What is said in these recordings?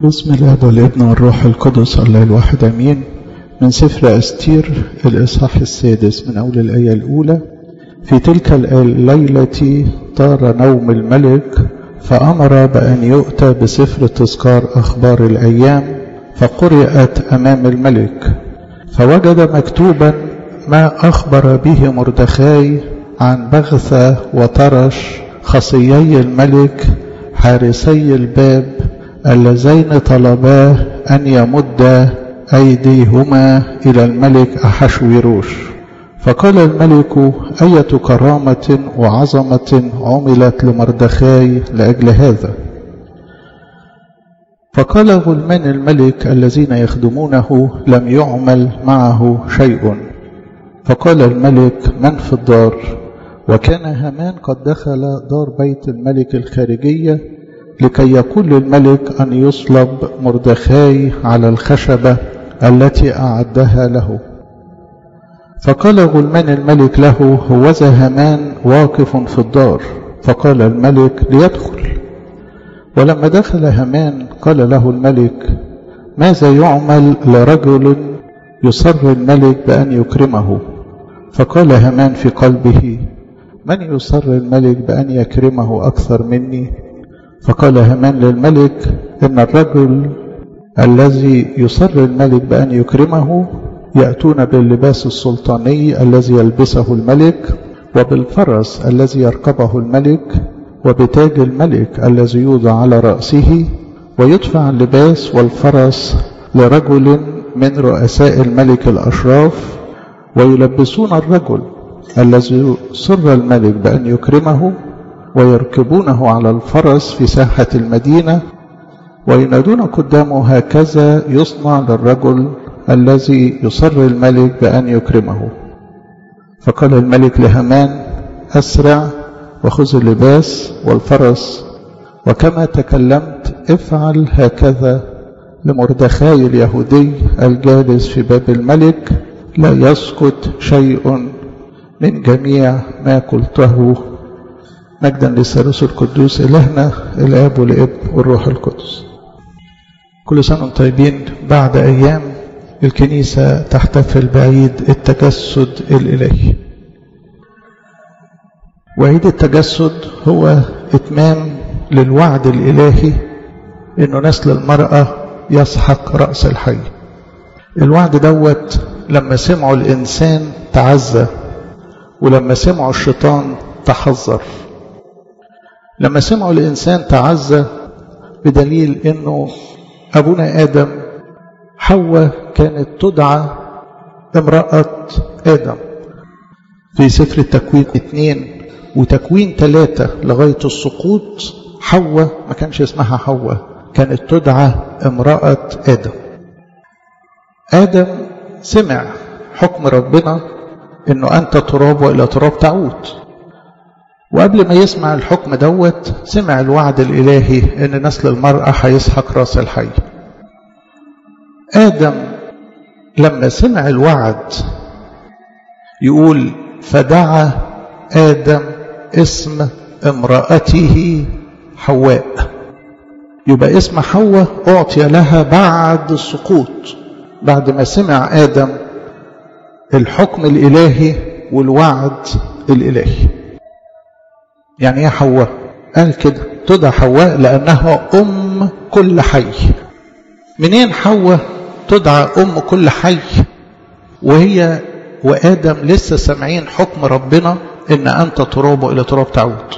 بسم الاب والابن والروح القدس الله الواحد امين من سفر استير الاصحاح السادس من اول الايه الاولى في تلك الليله طار نوم الملك فامر بان يؤتى بسفر تذكار اخبار الايام فقرات امام الملك فوجد مكتوبا ما اخبر به مردخاي عن بغثه وطرش خصيي الملك حارسي الباب اللذين طلباه أن يمد أيديهما إلى الملك أحشويروش فقال الملك أية كرامة وعظمة عملت لمردخاي لأجل هذا فقال غلمان الملك الذين يخدمونه لم يعمل معه شيء فقال الملك من في الدار وكان هامان قد دخل دار بيت الملك الخارجيه لكي يقول للملك أن يصلب مردخاي على الخشبة التي أعدها له فقال غلمان الملك له هوذا هامان واقف في الدار فقال الملك ليدخل ولما دخل هامان قال له الملك ماذا يعمل لرجل يصر الملك بأن يكرمه فقال هامان في قلبه من يصر الملك بأن يكرمه أكثر مني فقال هامان للملك إن الرجل الذي يصر الملك بأن يكرمه يأتون باللباس السلطاني الذي يلبسه الملك وبالفرس الذي يركبه الملك وبتاج الملك الذي يوضع على رأسه ويدفع اللباس والفرس لرجل من رؤساء الملك الأشراف ويلبسون الرجل الذي سر الملك بأن يكرمه ويركبونه على الفرس في ساحة المدينة وينادون قدامه هكذا يصنع للرجل الذي يصر الملك بأن يكرمه فقال الملك لهمان أسرع وخذ اللباس والفرس وكما تكلمت افعل هكذا لمردخاي اليهودي الجالس في باب الملك لا يسقط شيء من جميع ما قلته مجدا للثالوث القدوس إلهنا الآب والابن والروح القدس كل سنة وانتم طيبين بعد أيام الكنيسة تحتفل بعيد التجسد الإلهي وعيد التجسد هو إتمام للوعد الإلهي إنه نسل المرأة يسحق رأس الحي الوعد دوت لما سمعوا الإنسان تعزى ولما سمعوا الشيطان تحذر لما سمعوا الإنسان تعزى بدليل أنه أبونا آدم حواء كانت تدعى امرأة آدم في سفر التكوين اثنين وتكوين ثلاثة لغاية السقوط حواء ما كانش اسمها حواء كانت تدعى امرأة آدم آدم سمع حكم ربنا انه انت تراب والى تراب تعود وقبل ما يسمع الحكم دوت سمع الوعد الإلهي إن نسل المرأة هيسحق راس الحي آدم لما سمع الوعد يقول فدعا آدم اسم امرأته حواء يبقى اسم حواء أعطي لها بعد السقوط بعد ما سمع آدم الحكم الإلهي والوعد الإلهي يعني ايه حواء قال كده تدعى حواء لانها ام كل حي منين حواء تدعى ام كل حي وهي وادم لسه سامعين حكم ربنا ان انت تراب الى تراب تعود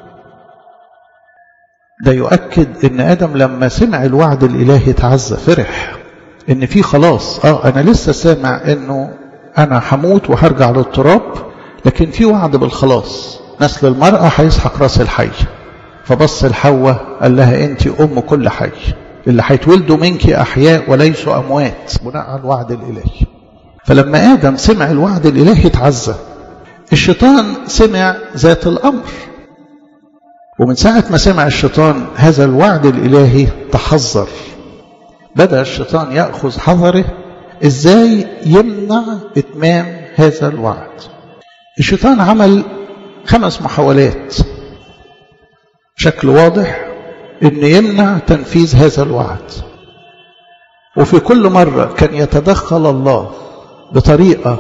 ده يؤكد ان ادم لما سمع الوعد الالهي تعزى فرح ان في خلاص اه انا لسه سامع انه انا هموت وهرجع للتراب لكن في وعد بالخلاص نسل المرأة هيسحق راس الحي فبص الحواء قال لها أنت أم كل حي اللي هيتولدوا منك أحياء وليسوا أموات بناء على الوعد الإلهي فلما آدم سمع الوعد الإلهي تعزى الشيطان سمع ذات الأمر ومن ساعة ما سمع الشيطان هذا الوعد الإلهي تحذر بدأ الشيطان يأخذ حذره إزاي يمنع إتمام هذا الوعد الشيطان عمل خمس محاولات بشكل واضح ان يمنع تنفيذ هذا الوعد وفي كل مرة كان يتدخل الله بطريقة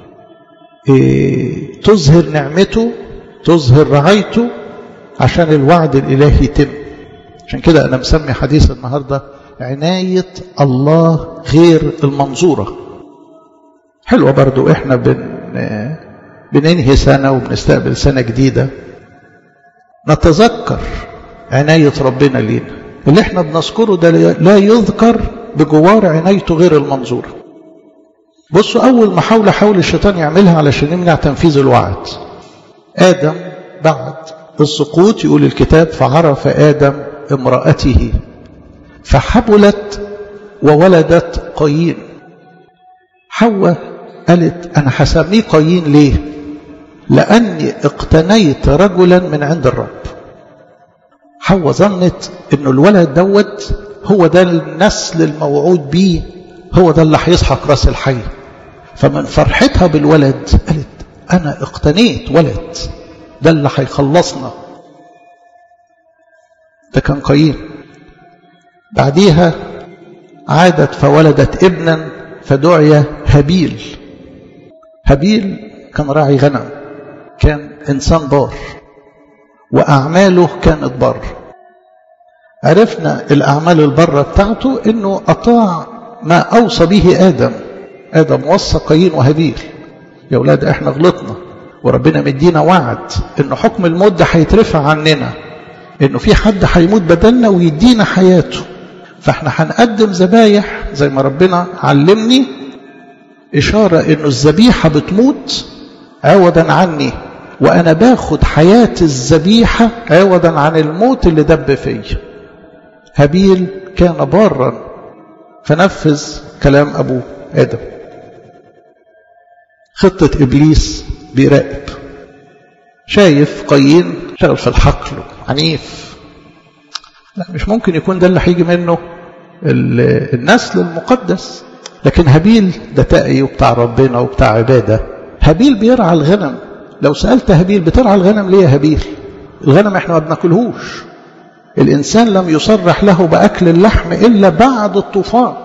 إيه تظهر نعمته تظهر رعايته عشان الوعد الإلهي يتم عشان كده أنا مسمي حديث النهاردة عناية الله غير المنظورة حلوة برضو إحنا بن بننهي سنة وبنستقبل سنة جديدة نتذكر عناية ربنا لينا اللي احنا بنذكره ده لا يذكر بجوار عنايته غير المنظورة بصوا أول محاولة حاول الشيطان يعملها علشان يمنع تنفيذ الوعد آدم بعد السقوط يقول الكتاب فعرف آدم امرأته فحبلت وولدت قايين حواء قالت أنا هسميه قايين ليه لأني اقتنيت رجلا من عند الرب حواء ظنت انه الولد دوت هو ده النسل الموعود بيه هو ده اللي هيسحق راس الحي فمن فرحتها بالولد قالت انا اقتنيت ولد ده اللي هيخلصنا ده كان قايين بعديها عادت فولدت ابنا فدعي هابيل هابيل كان راعي غنم كان انسان بار واعماله كانت بر عرفنا الاعمال البره بتاعته انه اطاع ما اوصى به ادم ادم وصى قايين وهابيل يا اولاد احنا غلطنا وربنا مدينا وعد انه حكم الموت ده هيترفع عننا انه في حد هيموت بدلنا ويدينا حياته فاحنا هنقدم ذبايح زي ما ربنا علمني اشاره انه الذبيحه بتموت عوضا عني وانا باخد حياه الذبيحه عوضا عن الموت اللي دب فيا هابيل كان بارا فنفذ كلام ابوه ادم خطه ابليس بيراقب شايف قايين شغل في الحقل عنيف لا مش ممكن يكون ده اللي هيجي منه النسل المقدس لكن هابيل ده تقي وبتاع ربنا وبتاع عباده هابيل بيرعى الغنم لو سألت هابيل بترعى الغنم ليه يا هابيل الغنم احنا ما بناكلهوش الإنسان لم يصرح له بأكل اللحم إلا بعد الطوفان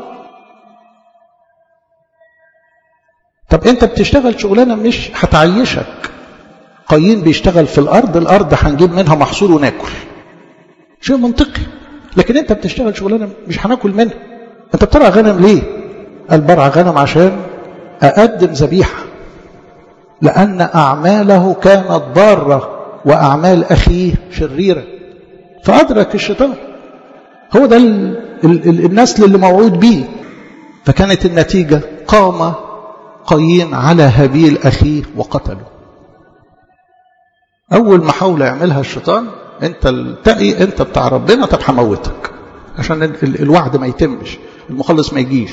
طب انت بتشتغل شغلانة مش هتعيشك قايين بيشتغل في الأرض الأرض هنجيب منها محصول وناكل شيء منطقي لكن انت بتشتغل شغلانة مش هناكل منها انت بترعى غنم ليه قال برعى غنم عشان أقدم ذبيحه لأن أعماله كانت ضارة وأعمال أخيه شريرة فأدرك الشيطان هو ده ال ال ال النسل اللي موعود به فكانت النتيجة قام قايين على هابيل أخيه وقتله أول محاولة يعملها الشيطان أنت التقي أنت بتاع ربنا طب هموتك عشان ال الوعد ما يتمش المخلص ما يجيش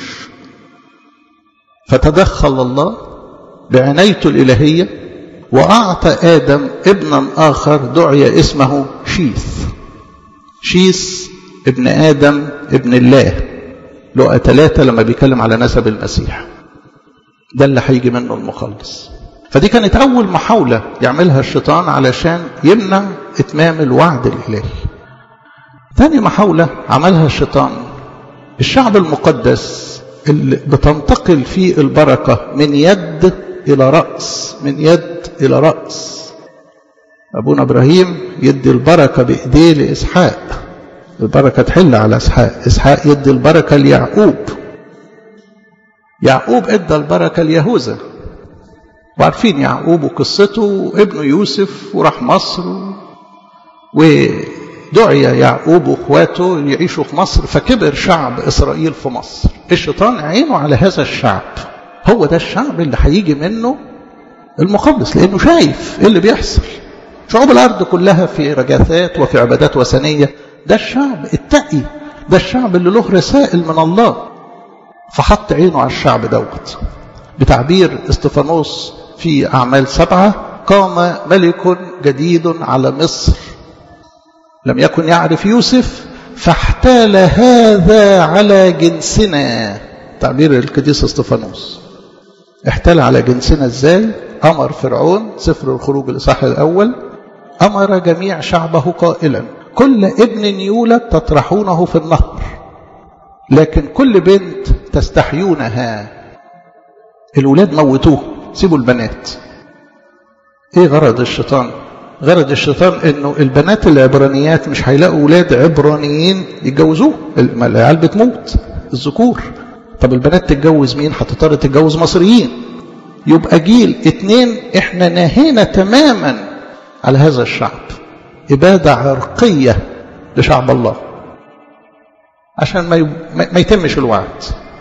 فتدخل الله بعنايته الإلهية وأعطى آدم ابنا آخر دعي اسمه شيث شيث ابن آدم ابن الله لقى ثلاثة لما بيتكلم على نسب المسيح ده اللي هيجي منه المخلص فدي كانت أول محاولة يعملها الشيطان علشان يمنع إتمام الوعد الإلهي ثاني محاولة عملها الشيطان الشعب المقدس اللي بتنتقل فيه البركة من يد إلى رأس من يد إلى رأس أبونا إبراهيم يدي البركة بإيديه لإسحاق البركة تحل على إسحاق إسحاق يدي البركة ليعقوب يعقوب ادى البركة ليهوذا وعارفين يعقوب وقصته ابنه يوسف وراح مصر ودعي يعقوب واخواته يعيشوا في مصر فكبر شعب اسرائيل في مصر الشيطان عينه على هذا الشعب هو ده الشعب اللي هيجي منه المخلص لانه شايف ايه اللي بيحصل شعوب الارض كلها في رجاثات وفي عبادات وثنيه ده الشعب التقي ده الشعب اللي له رسائل من الله فحط عينه على الشعب دوت بتعبير استفانوس في أعمال سبعة قام ملك جديد على مصر لم يكن يعرف يوسف فاحتال هذا على جنسنا تعبير القديس استفانوس احتال على جنسنا ازاي امر فرعون سفر الخروج الاصحاح الاول امر جميع شعبه قائلا كل ابن يولد تطرحونه في النهر لكن كل بنت تستحيونها الولاد موتوه سيبوا البنات ايه غرض الشيطان غرض الشيطان انه البنات العبرانيات مش هيلاقوا ولاد عبرانيين يتجوزوه العيال بتموت الذكور طب البنات تتجوز مين هتضطر تتجوز مصريين يبقى جيل اتنين احنا نهينا تماما على هذا الشعب إبادة عرقية لشعب الله عشان ما ما يتمش الوعد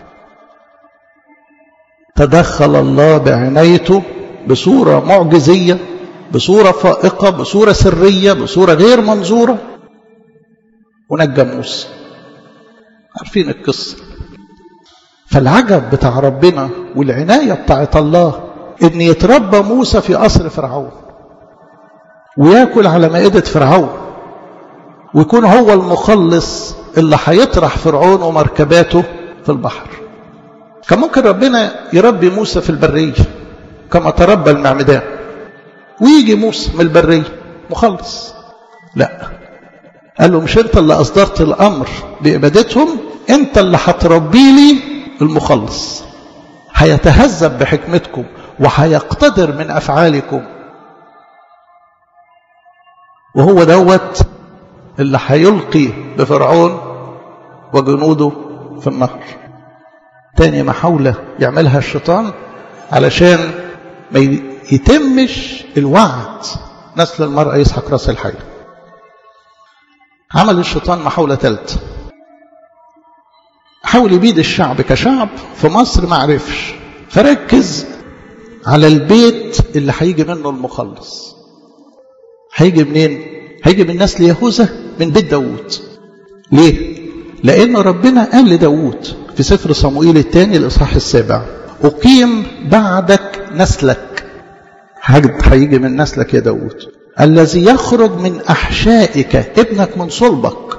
تدخل الله بعنايته بصورة معجزية بصورة فائقة بصورة سرية بصورة غير منظورة ونجى موسى عارفين القصة فالعجب بتاع ربنا والعناية بتاعت الله ان يتربى موسى في قصر فرعون وياكل على مائدة فرعون ويكون هو المخلص اللي هيطرح فرعون ومركباته في البحر كان ممكن ربنا يربي موسى في البرية كما تربى المعمدان ويجي موسى من البرية مخلص لا قال له مش انت اللي اصدرت الامر بابادتهم انت اللي هتربي لي المخلص هيتهذب بحكمتكم وهيقتدر من افعالكم وهو دوت اللي هيلقي بفرعون وجنوده في النهر تاني محاولة يعملها الشيطان علشان ما يتمش الوعد نسل المرأة يسحق راس الحي عمل الشيطان محاولة ثالثة حاول يبيد الشعب كشعب في مصر ما عرفش فركز على البيت اللي هيجي منه المخلص هيجي منين هيجي من نسل يهوذا من بيت داوود ليه لان ربنا قال لداوود في سفر صموئيل الثاني الاصحاح السابع اقيم بعدك نسلك هيجي من نسلك يا داوود الذي يخرج من احشائك ابنك من صلبك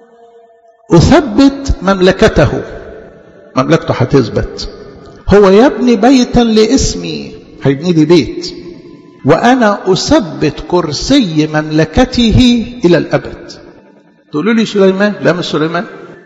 اثبت مملكته مملكته هتثبت هو يبني بيتا لاسمي هيبني لي بيت وأنا أثبت كرسي مملكته إلى الأبد تقولوا لي سليمان لا مش سليمان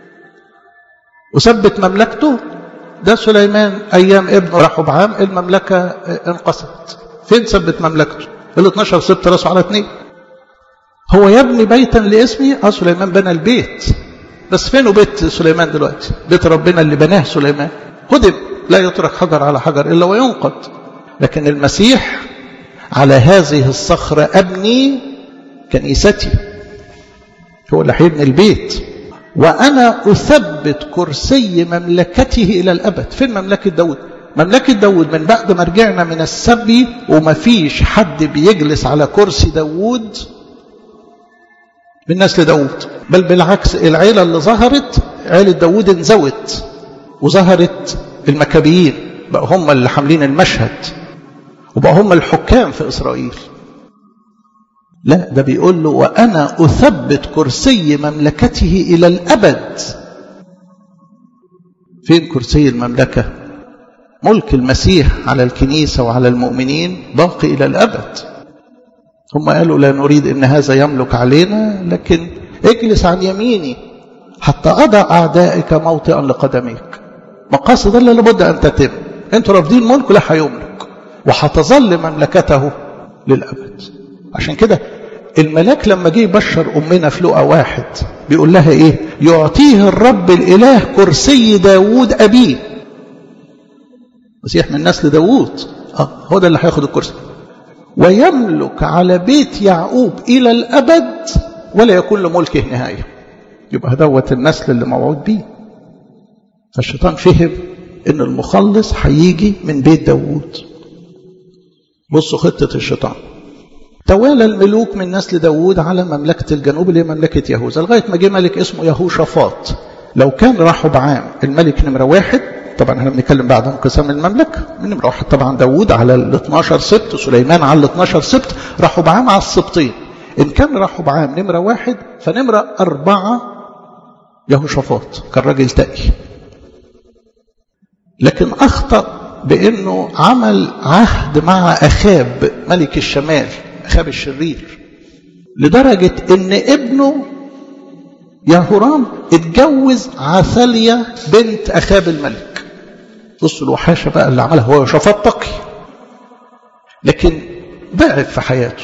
أثبت مملكته ده سليمان أيام ابنه رحبعام المملكة انقسمت فين ثبت مملكته ال 12 سبت راسه على اثنين هو يبني بيتا لاسمي اه سليمان بنى البيت بس فين بيت سليمان دلوقتي بيت ربنا اللي بناه سليمان هدم لا يترك حجر على حجر إلا وينقض لكن المسيح على هذه الصخرة أبني كنيستي هو اللي هيبني البيت وأنا أثبت كرسي مملكته إلى الأبد فين مملكة داود مملكة داود من بعد ما رجعنا من السبي وما فيش حد بيجلس على كرسي داود من نسل داود بل بالعكس العيلة اللي ظهرت عيلة داود انزوت وظهرت المكابيين بقى هم اللي حاملين المشهد وبقى هم الحكام في إسرائيل لا ده بيقول له وأنا أثبت كرسي مملكته إلى الأبد فين كرسي المملكة ملك المسيح على الكنيسة وعلى المؤمنين باقي إلى الأبد هم قالوا لا نريد أن هذا يملك علينا لكن اجلس عن يميني حتى أضع أعدائك موطئا لقدميك مقاصد الله لابد أن تتم أنتوا رافضين ملك لا هيملك وهتظل مملكته للأبد عشان كده الملاك لما جه يبشر أمنا في لقا واحد بيقول لها إيه يعطيه الرب الإله كرسي داوود أبيه مسيح من نسل داوود آه هو ده اللي هياخد الكرسي ويملك على بيت يعقوب إلى الأبد ولا يكون لملكه نهاية يبقى دوت النسل اللي موعود بيه فالشيطان فهم ان المخلص هيجي من بيت داوود بصوا خطة الشيطان توالى الملوك من نسل داوود على مملكة الجنوب اللي هي مملكة يهوذا لغاية ما جه ملك اسمه يهوشافاط لو كان رحبعام الملك نمرة واحد طبعا احنا بنتكلم بعد انقسام المملكة من نمرة واحد طبعا داوود على ال 12 سبت سليمان على ال 12 سبت رحبعام على السبطين إن كان رحبعام نمرة واحد فنمرة أربعة يهوشافاط كان راجل تقي لكن أخطأ بأنه عمل عهد مع أخاب ملك الشمال أخاب الشرير لدرجة أن ابنه يهورام اتجوز عثالية بنت أخاب الملك بصوا الوحاشة بقى اللي عملها هو شفاط تقي لكن بعد في حياته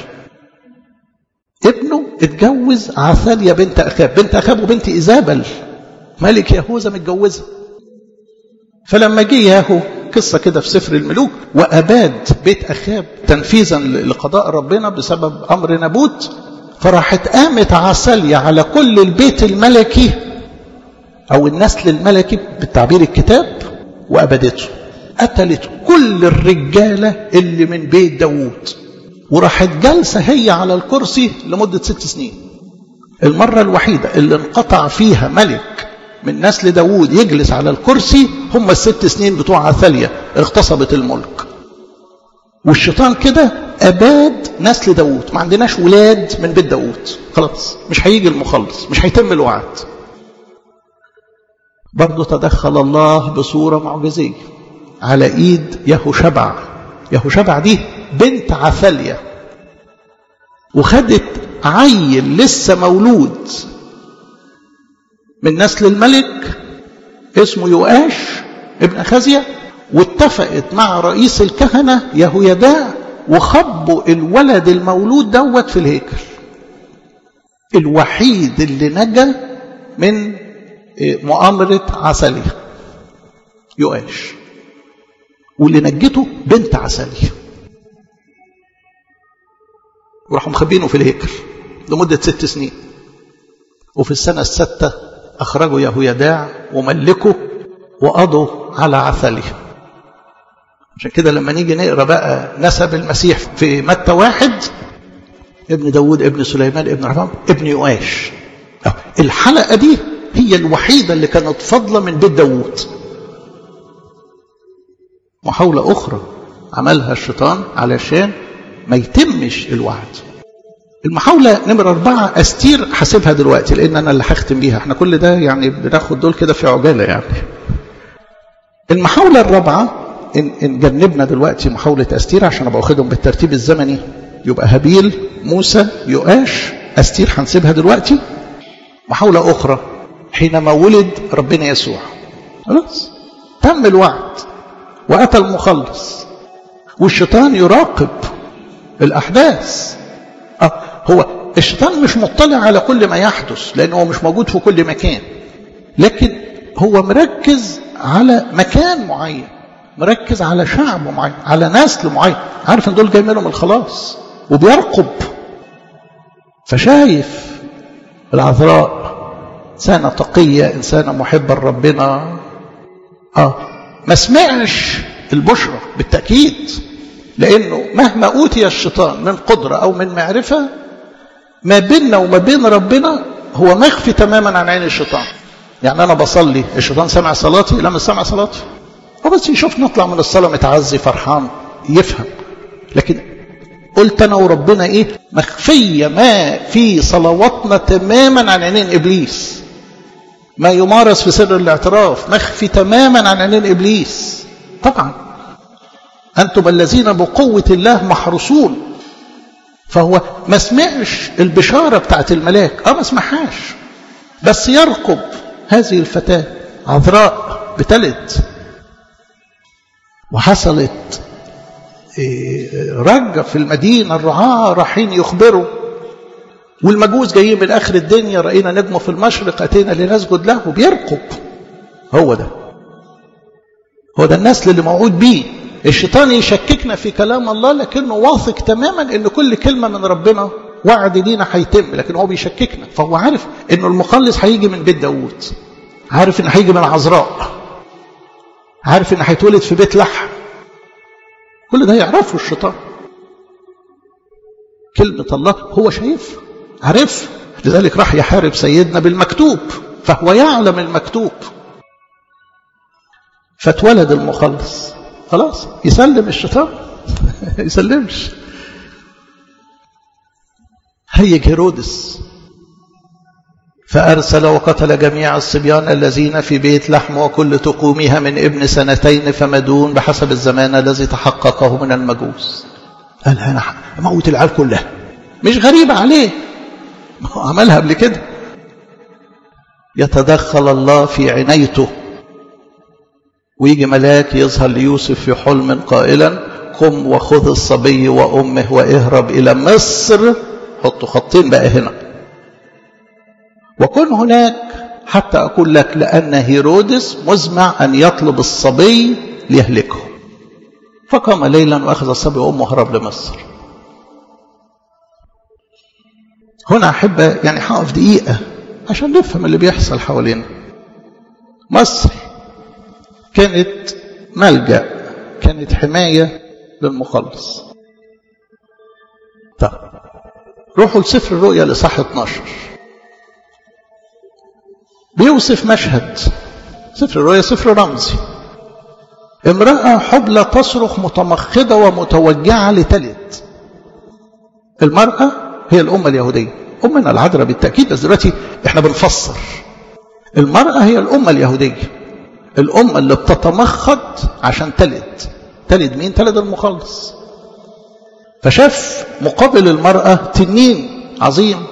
ابنه اتجوز عثالية بنت أخاب بنت أخاب وبنت إيزابل ملك يهوذا متجوزها فلما جه ياهو قصة كده في سفر الملوك وأباد بيت أخاب تنفيذا لقضاء ربنا بسبب أمر نبوت فراحت قامت عسالية على كل البيت الملكي أو النسل الملكي بالتعبير الكتاب وأبدته قتلت كل الرجالة اللي من بيت داوود وراحت جالسة هي على الكرسي لمدة ست سنين المرة الوحيدة اللي انقطع فيها ملك من نسل داوود يجلس على الكرسي هم الست سنين بتوع عثالية اغتصبت الملك والشيطان كده أباد نسل داوود ما عندناش ولاد من بيت داوود خلاص مش هيجي المخلص مش هيتم الوعد برضه تدخل الله بصورة معجزية على ايد يهوشبع يهوشبع دي بنت عثالية وخدت عيل لسه مولود من نسل الملك اسمه يؤاش ابن أخازية واتفقت مع رئيس الكهنة يهويداع وخبوا الولد المولود دوت في الهيكل الوحيد اللي نجا من مؤامرة عسلية يؤاش واللي نجته بنت عسلية وراحوا مخبينه في الهيكل لمدة ست سنين وفي السنة الستة أخرجوا يهويداع وملكوا وقضوا على عثالية عشان كده لما نيجي نقرا بقى نسب المسيح في متى واحد ابن داود ابن سليمان ابن رحمام ابن يؤاش الحلقة دي هي الوحيدة اللي كانت فضلة من بيت داود محاولة أخرى عملها الشيطان علشان ما يتمش الوعد المحاولة نمرة أربعة أستير حاسبها دلوقتي لأن أنا اللي هختم بيها احنا كل ده يعني بناخد دول كده في عجالة يعني المحاولة الرابعة إن, إن جنبنا دلوقتي محاولة أستير عشان أبقى واخدهم بالترتيب الزمني يبقى هابيل موسى يؤاش أستير هنسيبها دلوقتي محاولة أخرى حينما ولد ربنا يسوع خلاص تم الوعد وأتى المخلص والشيطان يراقب الأحداث آه هو الشيطان مش مطلع على كل ما يحدث لأنه هو مش موجود في كل مكان لكن هو مركز على مكان معين مركز على شعب معين على نسل معين عارف ان دول جاي منهم الخلاص وبيرقب فشايف العذراء إنسانة تقية إنسانة محبة لربنا آه ما سمعش البشرى بالتأكيد لأنه مهما أوتي الشيطان من قدرة أو من معرفة ما بيننا وما بين ربنا هو مخفي تماما عن عين الشيطان يعني أنا بصلي الشيطان سمع صلاتي لا مش سمع صلاتي هو بس يشوف نطلع من الصلاة متعزي فرحان يفهم لكن قلت أنا وربنا إيه مخفية ما في صلواتنا تماما عن عينين إبليس ما يمارس في سر الاعتراف مخفي تماما عن عينين إبليس طبعا أنتم الذين بقوة الله محروسون فهو ما سمعش البشارة بتاعت الملاك اه ما سمعهاش بس يرقب هذه الفتاة عذراء بتلد وحصلت رجة في المدينة الرعاة رايحين يخبروا والمجوس جايين من آخر الدنيا رأينا نجمه في المشرق أتينا لنسجد له بيرقب هو ده هو ده النسل اللي موعود بيه الشيطان يشككنا في كلام الله لكنه واثق تماما ان كل كلمة من ربنا وعد لينا هيتم لكن هو بيشككنا فهو عارف انه المخلص هيجي من بيت داوود عارف انه هيجي من عذراء عارف انه هيتولد في بيت لحم كل ده يعرفه الشيطان كلمة الله هو شايف عارف لذلك راح يحارب سيدنا بالمكتوب فهو يعلم المكتوب فاتولد المخلص خلاص يسلم الشيطان يسلمش هيج هيرودس فأرسل وقتل جميع الصبيان الذين في بيت لحم وكل تقومها من ابن سنتين فمدون بحسب الزمان الذي تحققه من المجوس قال أنا موت العيال كلها مش غريبة عليه ما هو عملها قبل كده يتدخل الله في عنايته ويجي ملاك يظهر ليوسف في حلم قائلا قم وخذ الصبي وأمه واهرب إلى مصر حطوا خطين بقى هنا وكن هناك حتى أقول لك لأن هيرودس مزمع أن يطلب الصبي ليهلكه فقام ليلا وأخذ الصبي وأمه هرب لمصر هنا أحب يعني هقف دقيقة عشان نفهم اللي بيحصل حوالينا مصر كانت ملجأ كانت حماية للمخلص طب روحوا لسفر الرؤيا لصح 12 بيوصف مشهد سفر الرؤيا سفر رمزي امرأة حبلى تصرخ متمخضة ومتوجعة لتلد المرأة هي الأمة اليهودية أمنا العذراء بالتأكيد بس دلوقتي احنا بنفسر المرأة هي الأمة اليهودية الأمة اللي بتتمخض عشان تلد تلد مين؟ تلد المخلص فشاف مقابل المرأة تنين عظيم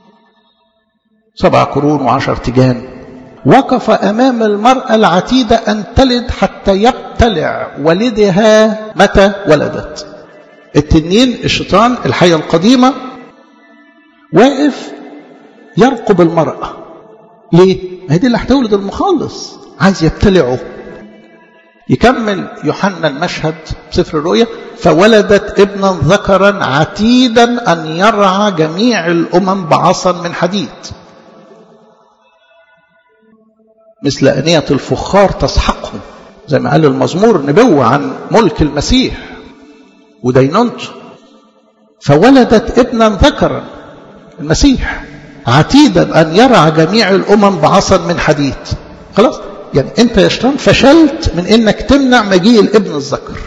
سبع قرون وعشر تيجان وقف أمام المرأة العتيدة أن تلد حتى يبتلع والدها متى ولدت التنين الشيطان الحية القديمة واقف يرقب المرأة ليه؟ ما هي دي اللي هتولد المخلص عايز يبتلعه يكمل يوحنا المشهد سفر الرؤيا فولدت ابنا ذكرا عتيدا أن يرعى جميع الأمم بعصا من حديد مثل أنية الفخار تسحقهم زي ما قال المزمور نبوة عن ملك المسيح ودينونته فولدت ابنا ذكرا المسيح عتيدا أن يرعى جميع الأمم بعصا من حديد خلاص يعني أنت يا شيطان فشلت من أنك تمنع مجيء الابن الذكر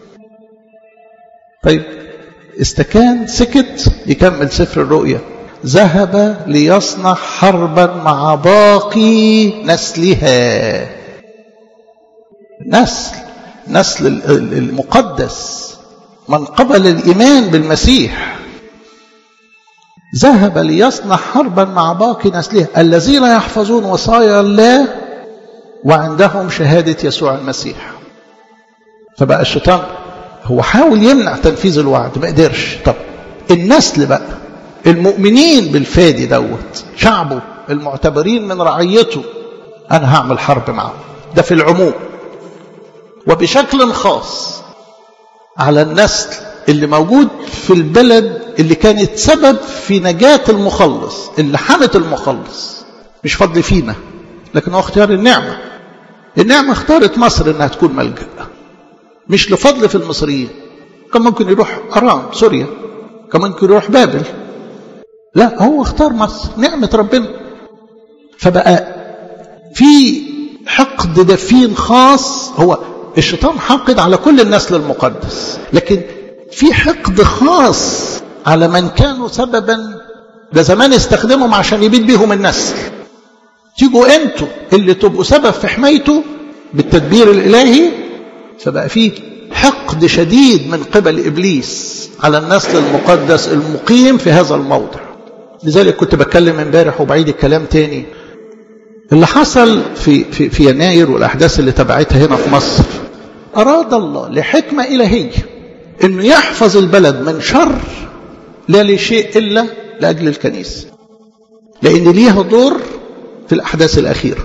طيب استكان سكت يكمل سفر الرؤيا ذهب ليصنع حربا مع باقي نسلها نسل نسل المقدس من قبل الإيمان بالمسيح ذهب ليصنع حربا مع باقي نسلها الذين يحفظون وصايا الله وعندهم شهادة يسوع المسيح فبقى الشيطان هو حاول يمنع تنفيذ الوعد ما قدرش طب النسل بقى المؤمنين بالفادي دوت شعبه المعتبرين من رعيته أنا هعمل حرب معه ده في العموم وبشكل خاص على النسل اللي موجود في البلد اللي كانت سبب في نجاة المخلص اللي حمت المخلص مش فضل فينا لكن هو اختيار النعمة النعمة اختارت مصر انها تكون ملجأ مش لفضل في المصريين كان ممكن يروح أرام سوريا كان ممكن يروح بابل لا هو اختار مصر نعمة ربنا فبقى في حقد دفين خاص هو الشيطان حقد على كل النسل المقدس لكن في حقد خاص على من كانوا سببا ده زمان استخدمهم عشان يبيد بيهم النسل تيجوا انتوا اللي تبقوا سبب في حمايته بالتدبير الالهي فبقى فيه حقد شديد من قبل ابليس على النسل المقدس المقيم في هذا الموضع لذلك كنت بتكلم امبارح وبعيد الكلام تاني اللي حصل في في في يناير والاحداث اللي تبعتها هنا في مصر اراد الله لحكمه الهيه انه يحفظ البلد من شر لا لشيء الا لاجل الكنيسه لان ليها دور في الاحداث الاخيره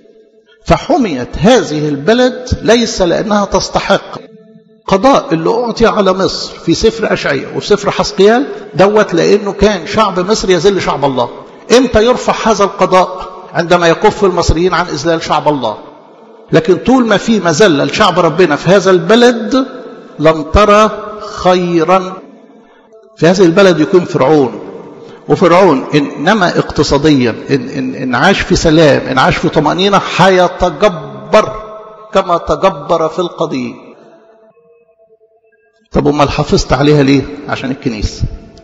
فحميت هذه البلد ليس لانها تستحق قضاء اللي أعطي على مصر في سفر أشعية وفي سفر حسقيال دوت لأنه كان شعب مصر يذل شعب الله إمتى يرفع هذا القضاء عندما يكف المصريين عن إذلال شعب الله لكن طول ما في مذلة لشعب ربنا في هذا البلد لن ترى خيرا في هذه البلد يكون فرعون وفرعون إنما اقتصاديا إن, إن, إن عاش في سلام إن عاش في طمأنينة حيتجبر كما تجبر في القضية طب امال حافظت عليها ليه عشان الكنيسه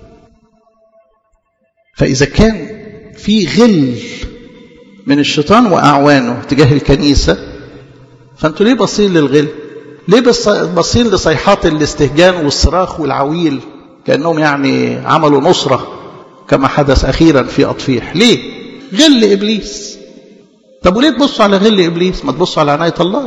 فاذا كان في غل من الشيطان واعوانه تجاه الكنيسه فانتوا ليه باصين للغل ليه باصين لصيحات الاستهجان والصراخ والعويل كانهم يعني عملوا نصره كما حدث اخيرا في اطفيح ليه غل ابليس طب وليه تبصوا على غل إبليس ما تبصوا على عناية الله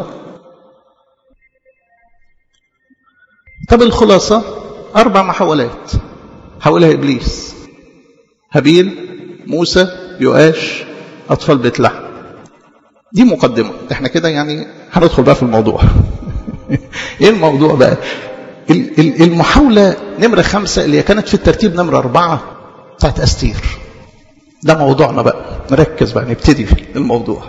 طب الخلاصة أربع محاولات حاولها إبليس هابيل موسى يؤاش أطفال بيت لحم دي مقدمة احنا كده يعني هندخل بقى في الموضوع ايه الموضوع بقى المحاولة نمرة خمسة اللي كانت في الترتيب نمرة أربعة بتاعت أستير ده موضوعنا بقى نركز بقى نبتدي في الموضوع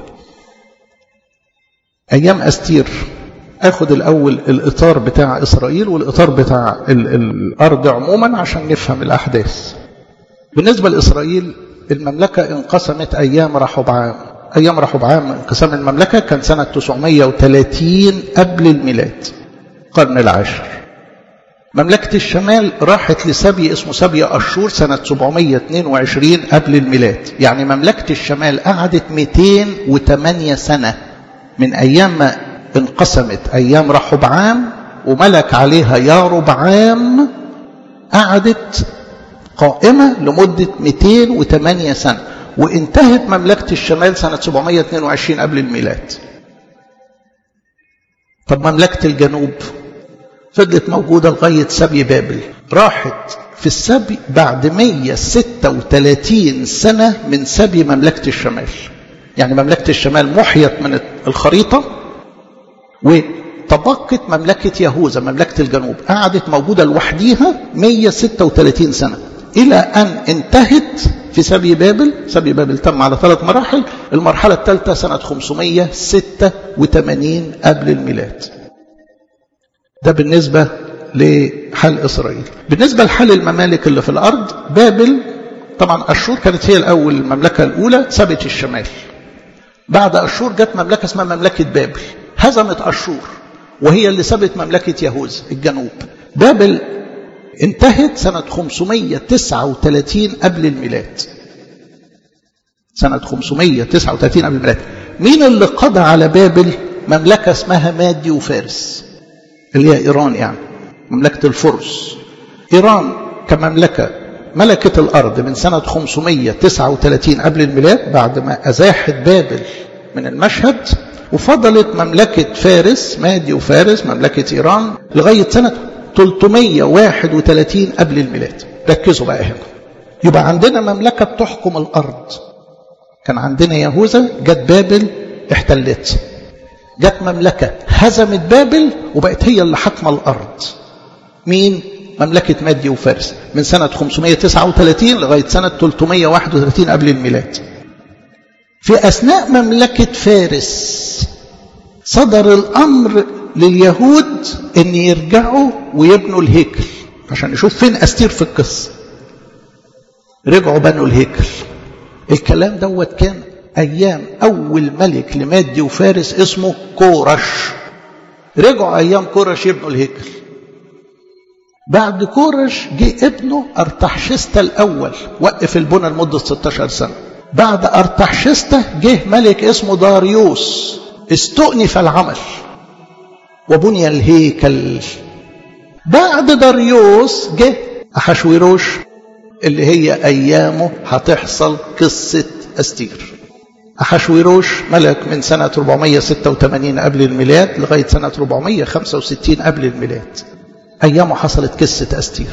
أيام أستير أخذ الأول الإطار بتاع إسرائيل والإطار بتاع ال الأرض عموما عشان نفهم الأحداث بالنسبة لإسرائيل المملكة انقسمت أيام رحبعام أيام رحبعام انقسام المملكة كان سنة 930 قبل الميلاد القرن العاشر مملكة الشمال راحت لسبي اسمه سبي أشور سنة 722 قبل الميلاد يعني مملكة الشمال قعدت 208 سنة من أيام ما انقسمت أيام رحبعام وملك عليها ياربعام قعدت قائمة لمدة 208 سنة وانتهت مملكة الشمال سنة 722 قبل الميلاد طب مملكة الجنوب فضلت موجودة لغاية سبي بابل راحت في السبي بعد 136 سنة من سبي مملكة الشمال يعني مملكة الشمال محيت من الخريطة وتبقت مملكة يهوذا مملكة الجنوب قعدت موجودة لوحديها 136 سنة إلى أن انتهت في سبي بابل سبي بابل تم على ثلاث مراحل المرحلة الثالثة سنة 586 قبل الميلاد ده بالنسبة لحال إسرائيل بالنسبة لحال الممالك اللي في الأرض بابل طبعا أشور كانت هي الأول المملكة الأولى سبت الشمال بعد أشور جت مملكة اسمها مملكة بابل هزمت أشور وهي اللي سبت مملكة يهوذا الجنوب بابل انتهت سنة 539 قبل الميلاد سنة 539 قبل الميلاد مين اللي قضى على بابل مملكة اسمها مادي وفارس اللي هي إيران يعني مملكة الفرس إيران كمملكة ملكة الأرض من سنة 539 قبل الميلاد بعد ما أزاحت بابل من المشهد وفضلت مملكة فارس مادي وفارس مملكة إيران لغاية سنة 331 قبل الميلاد ركزوا بقى هنا يبقى عندنا مملكة بتحكم الأرض كان عندنا يهوذا جت بابل احتلت جت مملكة هزمت بابل وبقت هي اللي حاكمة الأرض مين؟ مملكة مادي وفارس من سنة 539 لغاية سنة 331 قبل الميلاد في أثناء مملكة فارس صدر الأمر لليهود أن يرجعوا ويبنوا الهيكل عشان نشوف فين أستير في القصة رجعوا بنوا الهيكل الكلام دوت كان أيام أول ملك لمادي وفارس اسمه كورش رجعوا أيام كورش يبنوا الهيكل بعد كورش جه ابنه أرتحشستا الأول وقف البنى لمدة 16 سنة بعد أرتحشستا جه ملك اسمه داريوس استؤنف العمل وبني الهيكل بعد داريوس جه أحشويروش اللي هي أيامه هتحصل قصة أستير أحشويروش ملك من سنة 486 قبل الميلاد لغاية سنة 465 قبل الميلاد أيامه حصلت قصة أستير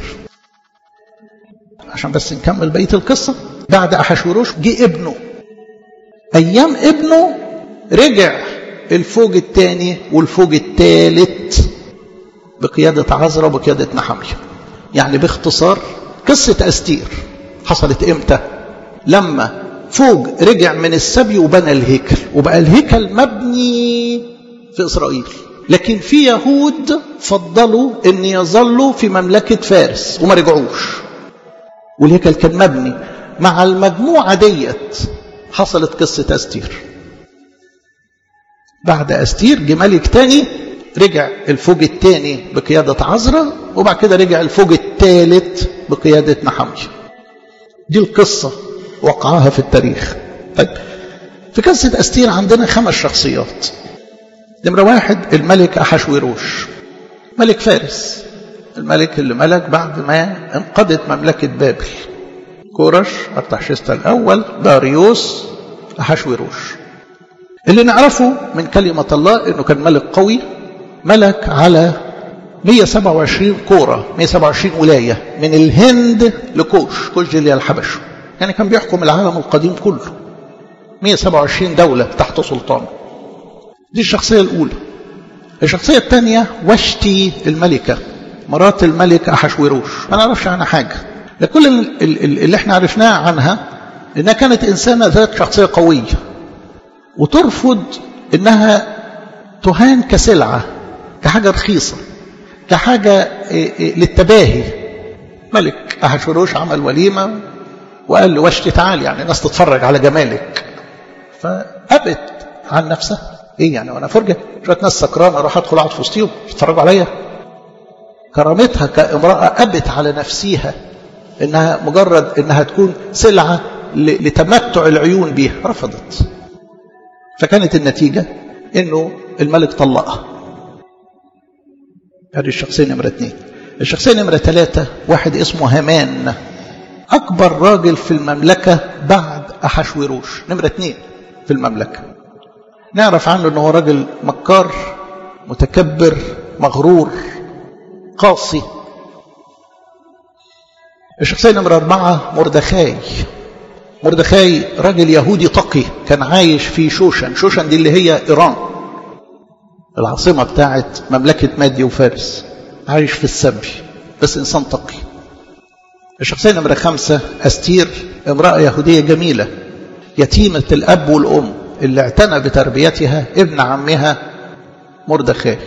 عشان بس نكمل بقية القصة بعد أحشوروش جه ابنه أيام ابنه رجع الفوج الثاني والفوج الثالث بقيادة عزرا وبقيادة نحمية يعني باختصار قصة أستير حصلت إمتى لما فوج رجع من السبي وبنى الهيكل وبقى الهيكل مبني في إسرائيل لكن في يهود فضلوا ان يظلوا في مملكة فارس وما رجعوش والهيكل كان مبني مع المجموعة ديت حصلت قصة أستير بعد أستير جه ملك تاني رجع الفوج الثاني بقيادة عزرا وبعد كده رجع الفوج الثالث بقيادة نحمية دي القصة وقعها في التاريخ طيب في قصة أستير عندنا خمس شخصيات نمرة واحد الملك أحشويروش ملك فارس الملك اللي ملك بعد ما انقضت مملكة بابل كورش أرتحشستا الأول داريوس أحشويروش اللي نعرفه من كلمة الله انه كان ملك قوي ملك على 127 كورة 127 ولاية من الهند لكوش كوش دي اللي هي الحبش يعني كان بيحكم العالم القديم كله 127 دولة تحت سلطانه دي الشخصية الأولى الشخصية الثانية وشتي الملكة مرات الملك أحشوروش ما نعرفش عنها حاجة لكل اللي احنا عرفناه عنها انها كانت انسانة ذات شخصية قوية وترفض انها تهان كسلعة كحاجة رخيصة كحاجة للتباهي ملك أحشوروش عمل وليمة وقال لوشتي تعال يعني الناس تتفرج على جمالك فأبت عن نفسها ايه يعني وانا فرجة شوية ناس سكرانة اروح ادخل اقعد في وسطيهم يتفرجوا عليا كرامتها كامرأة أبت على نفسها انها مجرد انها تكون سلعة لتمتع العيون بها رفضت فكانت النتيجة انه الملك طلقها هذه الشخصية نمرة اثنين الشخصية نمرة ثلاثة واحد اسمه هامان أكبر راجل في المملكة بعد أحشوروش نمرة اثنين في المملكة نعرف عنه أنه راجل مكار متكبر مغرور قاسي الشخصية نمرة أربعة مردخاي مردخاي راجل يهودي تقي كان عايش في شوشن شوشن دي اللي هي إيران العاصمة بتاعت مملكة مادي وفارس عايش في السبي بس إنسان تقي الشخصية نمرة خمسة أستير امرأة يهودية جميلة يتيمة الأب والأم اللي اعتنى بتربيتها ابن عمها مردخاي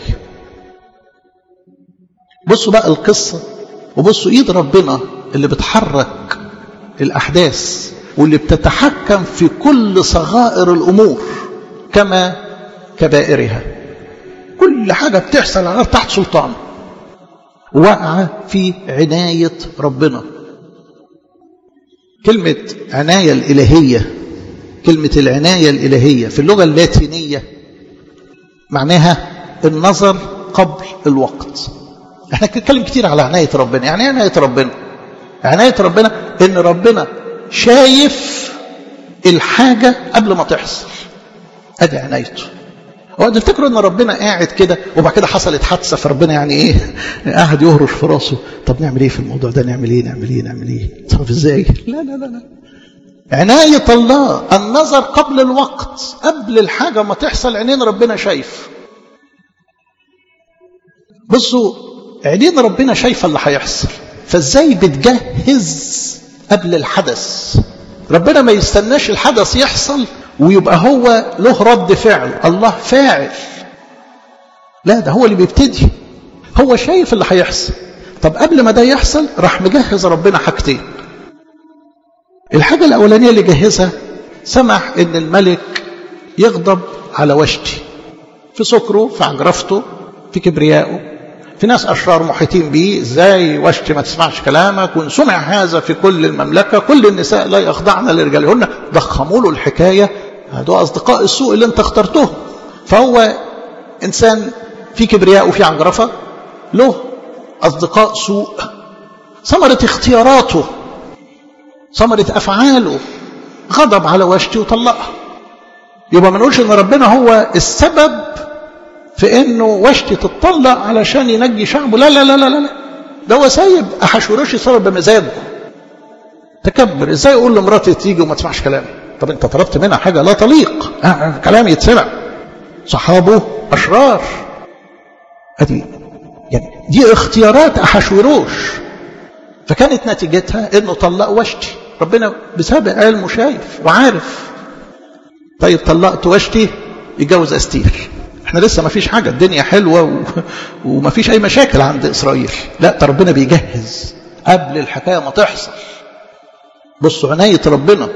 بصوا بقى القصة وبصوا إيد ربنا اللي بتحرك الأحداث واللي بتتحكم في كل صغائر الأمور كما كبائرها كل حاجة بتحصل على تحت سلطان واقعة في عناية ربنا كلمة عناية الإلهية كلمة العناية الإلهية في اللغة اللاتينية معناها النظر قبل الوقت احنا بنتكلم كتير على عناية ربنا يعني ايه عناية ربنا عناية ربنا ان ربنا شايف الحاجة قبل ما تحصل ادي عنايته هو تفتكروا ان ربنا قاعد كده وبعد كده حصلت حادثه فربنا يعني ايه قاعد يهرش في راسه طب نعمل ايه في الموضوع ده نعمل ايه نعمل ايه نعمل ايه تصرف ازاي لا لا لا لا عناية الله النظر قبل الوقت قبل الحاجة ما تحصل عينين ربنا شايف بصوا عينين ربنا شايفة اللي هيحصل فازاي بتجهز قبل الحدث ربنا ما يستناش الحدث يحصل ويبقى هو له رد فعل الله فاعل لا ده هو اللي بيبتدي هو شايف اللي هيحصل طب قبل ما ده يحصل راح مجهز ربنا حاجتين الحاجة الأولانية اللي جهزها سمح ان الملك يغضب على وشتي في سكره في عجرفته في كبريائه في ناس أشرار محيطين بيه ازاي وشتي ما تسمعش كلامك وان سمع هذا في كل المملكة كل النساء لا يخضعن لرجالهن ضخموا له الحكاية هذول أصدقاء السوء اللي انت اخترته فهو إنسان في كبرياء وفي عجرفة له أصدقاء سوء ثمرة اختياراته ثمرة أفعاله غضب على وشتي وطلقها يبقى ما نقولش ان ربنا هو السبب في انه وشتي تتطلق علشان ينجي شعبه لا لا لا لا لا ده هو سايب احشوروش يصرف بمزاجه تكبر ازاي اقول لمراتي تيجي وما تسمعش كلامي طب انت طلبت منها حاجه لا تليق آه كلام يتسمع صحابه اشرار ادي يعني دي اختيارات احشوروش فكانت نتيجتها انه طلق وشتي ربنا بسابق علمه شايف وعارف طيب طلقت وشتي يتجوز استير احنا لسه ما فيش حاجة الدنيا حلوة و... وما فيش اي مشاكل عند اسرائيل لا ده ربنا بيجهز قبل الحكاية ما تحصل بصوا عناية ربنا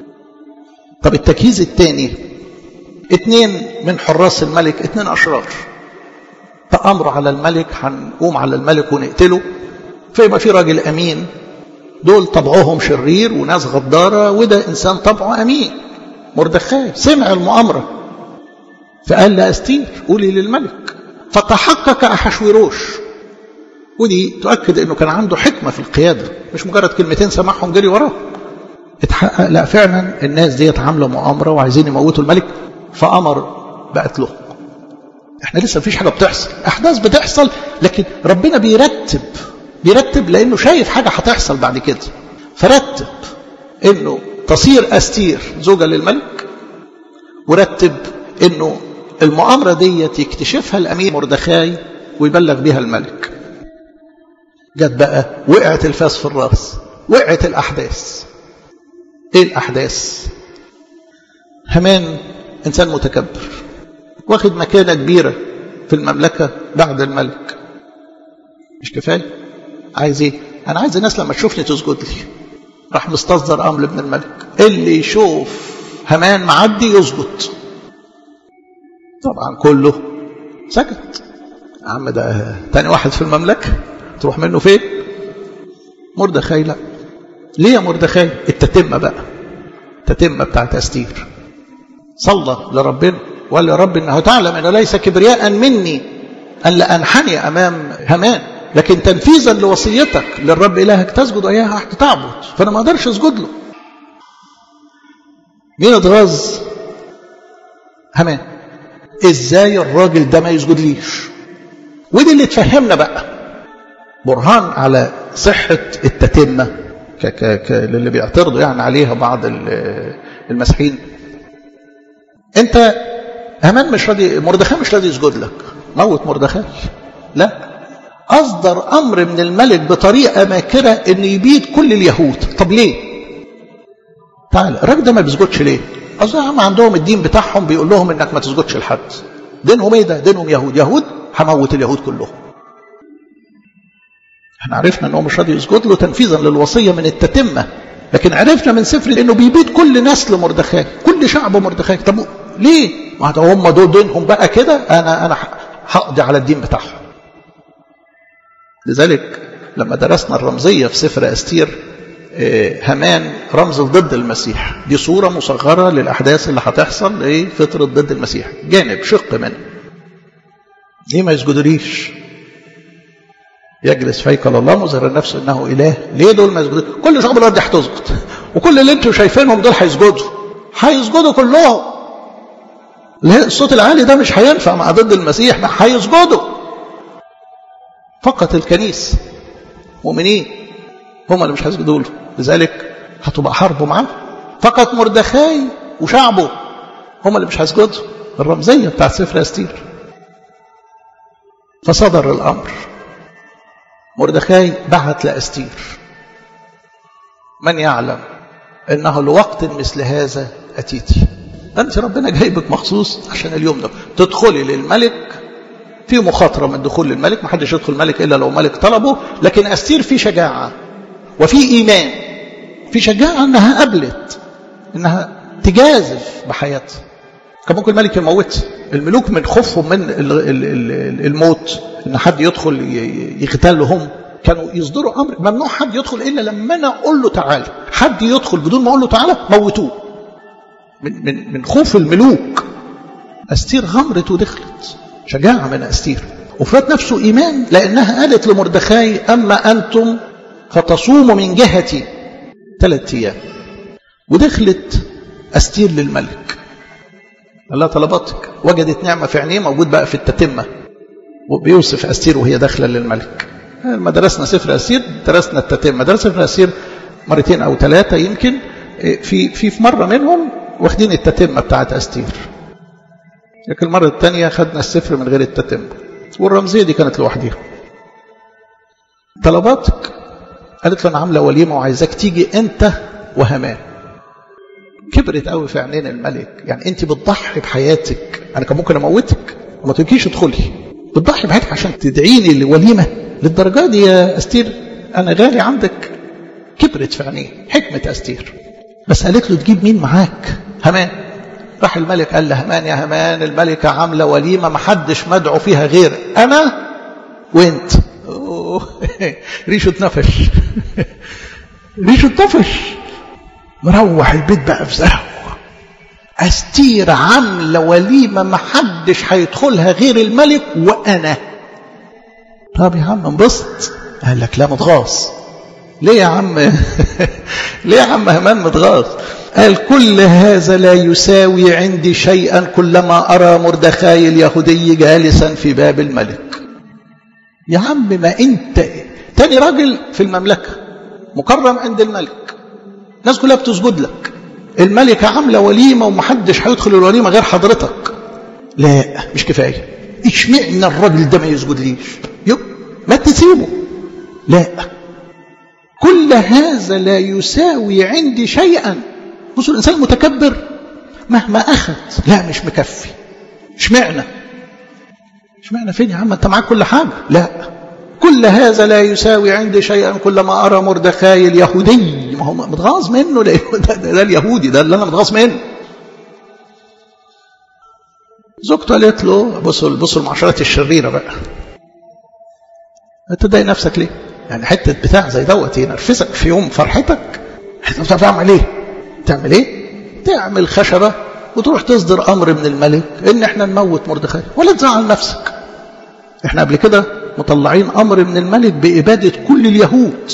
طب التجهيز الثاني اتنين من حراس الملك اتنين اشرار تأمر على الملك هنقوم على الملك ونقتله فيبقى في راجل امين دول طبعهم شرير وناس غدارة وده انسان طبعه امين مردخاي سمع المؤامرة فقال لأستير قولي للملك فتحقق أحشوروش ودي تؤكد أنه كان عنده حكمة في القيادة مش مجرد كلمتين سمعهم جري وراه اتحقق لا فعلا الناس ديت عاملة مؤامرة وعايزين يموتوا الملك فأمر بقت له احنا لسه مفيش حاجة بتحصل احداث بتحصل لكن ربنا بيرتب بيرتب لانه شايف حاجة هتحصل بعد كده فرتب انه تصير استير زوجة للملك ورتب انه المؤامرة دي يكتشفها الامير مردخاي ويبلغ بها الملك جت بقى وقعت الفاس في الراس وقعت الاحداث ايه الاحداث همان انسان متكبر واخد مكانة كبيرة في المملكة بعد الملك مش كفاية عايز ايه انا عايز الناس لما تشوفني تسجد لي راح مستصدر امر ابن الملك اللي يشوف همان معدي يسجد طبعا كله سكت يا عم ده تاني واحد في المملكة تروح منه فين مردخاي لا ليه يا مردخاي التتمة بقى التتمة بتاعت أستير صلى لربنا وقال يا رب انه تعلم انه ليس كبرياء مني ان لا انحني امام همان لكن تنفيذا لوصيتك للرب الهك تسجد اياها حتى تعبد فانا ما اقدرش اسجد له مين اتغاظ همان ازاي الراجل ده ما يسجدليش ودي اللي تفهمنا بقى برهان على صحة التتمة ك ك ك للي بيعترضوا يعني عليها بعض المسيحيين انت همان مش راضي مردخاي مش راضي يسجد لك موت مردخاي لا اصدر امر من الملك بطريقه ماكره ان يبيد كل اليهود طب ليه تعال الراجل ده ما بيسجدش ليه اصل يا عم عندهم الدين بتاعهم بيقول لهم انك ما تسجدش لحد دينهم ايه ده دينهم يهود يهود هموت اليهود كلهم احنا عرفنا ان هو مش راضي يسجد له تنفيذا للوصيه من التتمه لكن عرفنا من سفر انه بيبيد كل نسل مردخاي كل شعب مردخاي طب ليه ما هم دول دينهم بقى كده انا انا هقضي على الدين بتاعهم لذلك لما درسنا الرمزيه في سفر استير همان رمز ضد المسيح دي صوره مصغره للاحداث اللي هتحصل ايه فتره ضد المسيح جانب شق منه ليه ما يسجدوليش يجلس في هيكل الله مظهر نفسه انه اله ليه دول ما يسجدوا كل شعب الارض هتسجد وكل اللي انتم شايفينهم دول هيسجدوا هيسجدوا كلهم ليه الصوت العالي ده مش هينفع مع ضد المسيح ما هيسجدوا فقط الكنيسه مؤمنين هم اللي مش هيسجدوا له لذلك هتبقى حرب معاه فقط مردخاي وشعبه هم اللي مش هيسجدوا الرمزيه بتاعت سفر استير فصدر الامر مردخاي بعت لأستير من يعلم انه لوقت مثل هذا اتيتي انت ربنا جايبك مخصوص عشان اليوم ده تدخلي للملك في مخاطرة من دخول الملك ما حدش يدخل الملك إلا لو ملك طلبه لكن أستير في شجاعة وفي إيمان في شجاعة أنها قبلت أنها تجازف بحياتها كان ممكن الملك يموت الملوك من خوفهم من الموت ان حد يدخل يقتلهم كانوا يصدروا امر ممنوع حد يدخل الا لما انا اقول له تعالى حد يدخل بدون ما اقول له تعالى موتوه من من من خوف الملوك استير غمرت ودخلت شجاعه من استير وفرت نفسه ايمان لانها قالت لمردخاي اما انتم فتصوموا من جهتي ثلاث ايام ودخلت استير للملك قال لها طلباتك وجدت نعمة في عينيه موجود بقى في التتمة وبيوصف أستير وهي داخلة للملك لما درسنا سفر أستير درسنا التتمة درسنا سفر أستير مرتين أو ثلاثة يمكن في في في مرة منهم واخدين التتمة بتاعت أستير لكن المرة الثانية خدنا السفر من غير التتمة والرمزية دي كانت لوحديها طلباتك قالت له أنا عاملة وليمة وعايزاك تيجي أنت وهمان كبرت قوي في عينين الملك يعني انت بتضحي بحياتك انا كان ممكن اموتك وما تجيش ادخلي بتضحي بحياتك عشان تدعيني لوليمه للدرجه دي يا استير انا غالي عندك كبرت في عينيه حكمه استير بس قالت له تجيب مين معاك همان راح الملك قال له همان يا همان الملكه عامله وليمه ما حدش مدعو فيها غير انا وانت ريشه اتنفش ريشه اتنفش مروح البيت بقى في زهو استير عامله وليمه ما حدش هيدخلها غير الملك وانا طب يا عم انبسط قال لك لا متغاص ليه يا عم ليه يا عم همان متغاظ قال كل هذا لا يساوي عندي شيئا كلما أرى مردخاي اليهودي جالسا في باب الملك يا عم ما انت تاني راجل في المملكة مكرم عند الملك الناس كلها بتسجد لك الملكة عاملة وليمة ومحدش هيدخل الوليمة غير حضرتك لا مش كفاية اشمعنى الراجل ده ما يسجدليش يب ما تسيبه لا كل هذا لا يساوي عندي شيئا بصوا الإنسان المتكبر مهما أخذ لا مش مكفي اشمعنى اشمعنى فين يا عم انت معاك كل حاجة لا كل هذا لا يساوي عندي شيئا كلما أرى مردخاي اليهودي ما هو متغاظ منه ده, ده, ده, ده اليهودي ده اللي أنا متغاظ منه زوجته قالت له بصوا بصوا المعاشرات الشريرة بقى انت تضايق نفسك ليه يعني حتة بتاع زي دوت ينرفزك في يوم فرحتك انت بتعمل ايه تعمل ايه تعمل خشبة وتروح تصدر امر من الملك ان احنا نموت مردخاي ولا تزعل نفسك احنا قبل كده مطلعين امر من الملك بابادة كل اليهود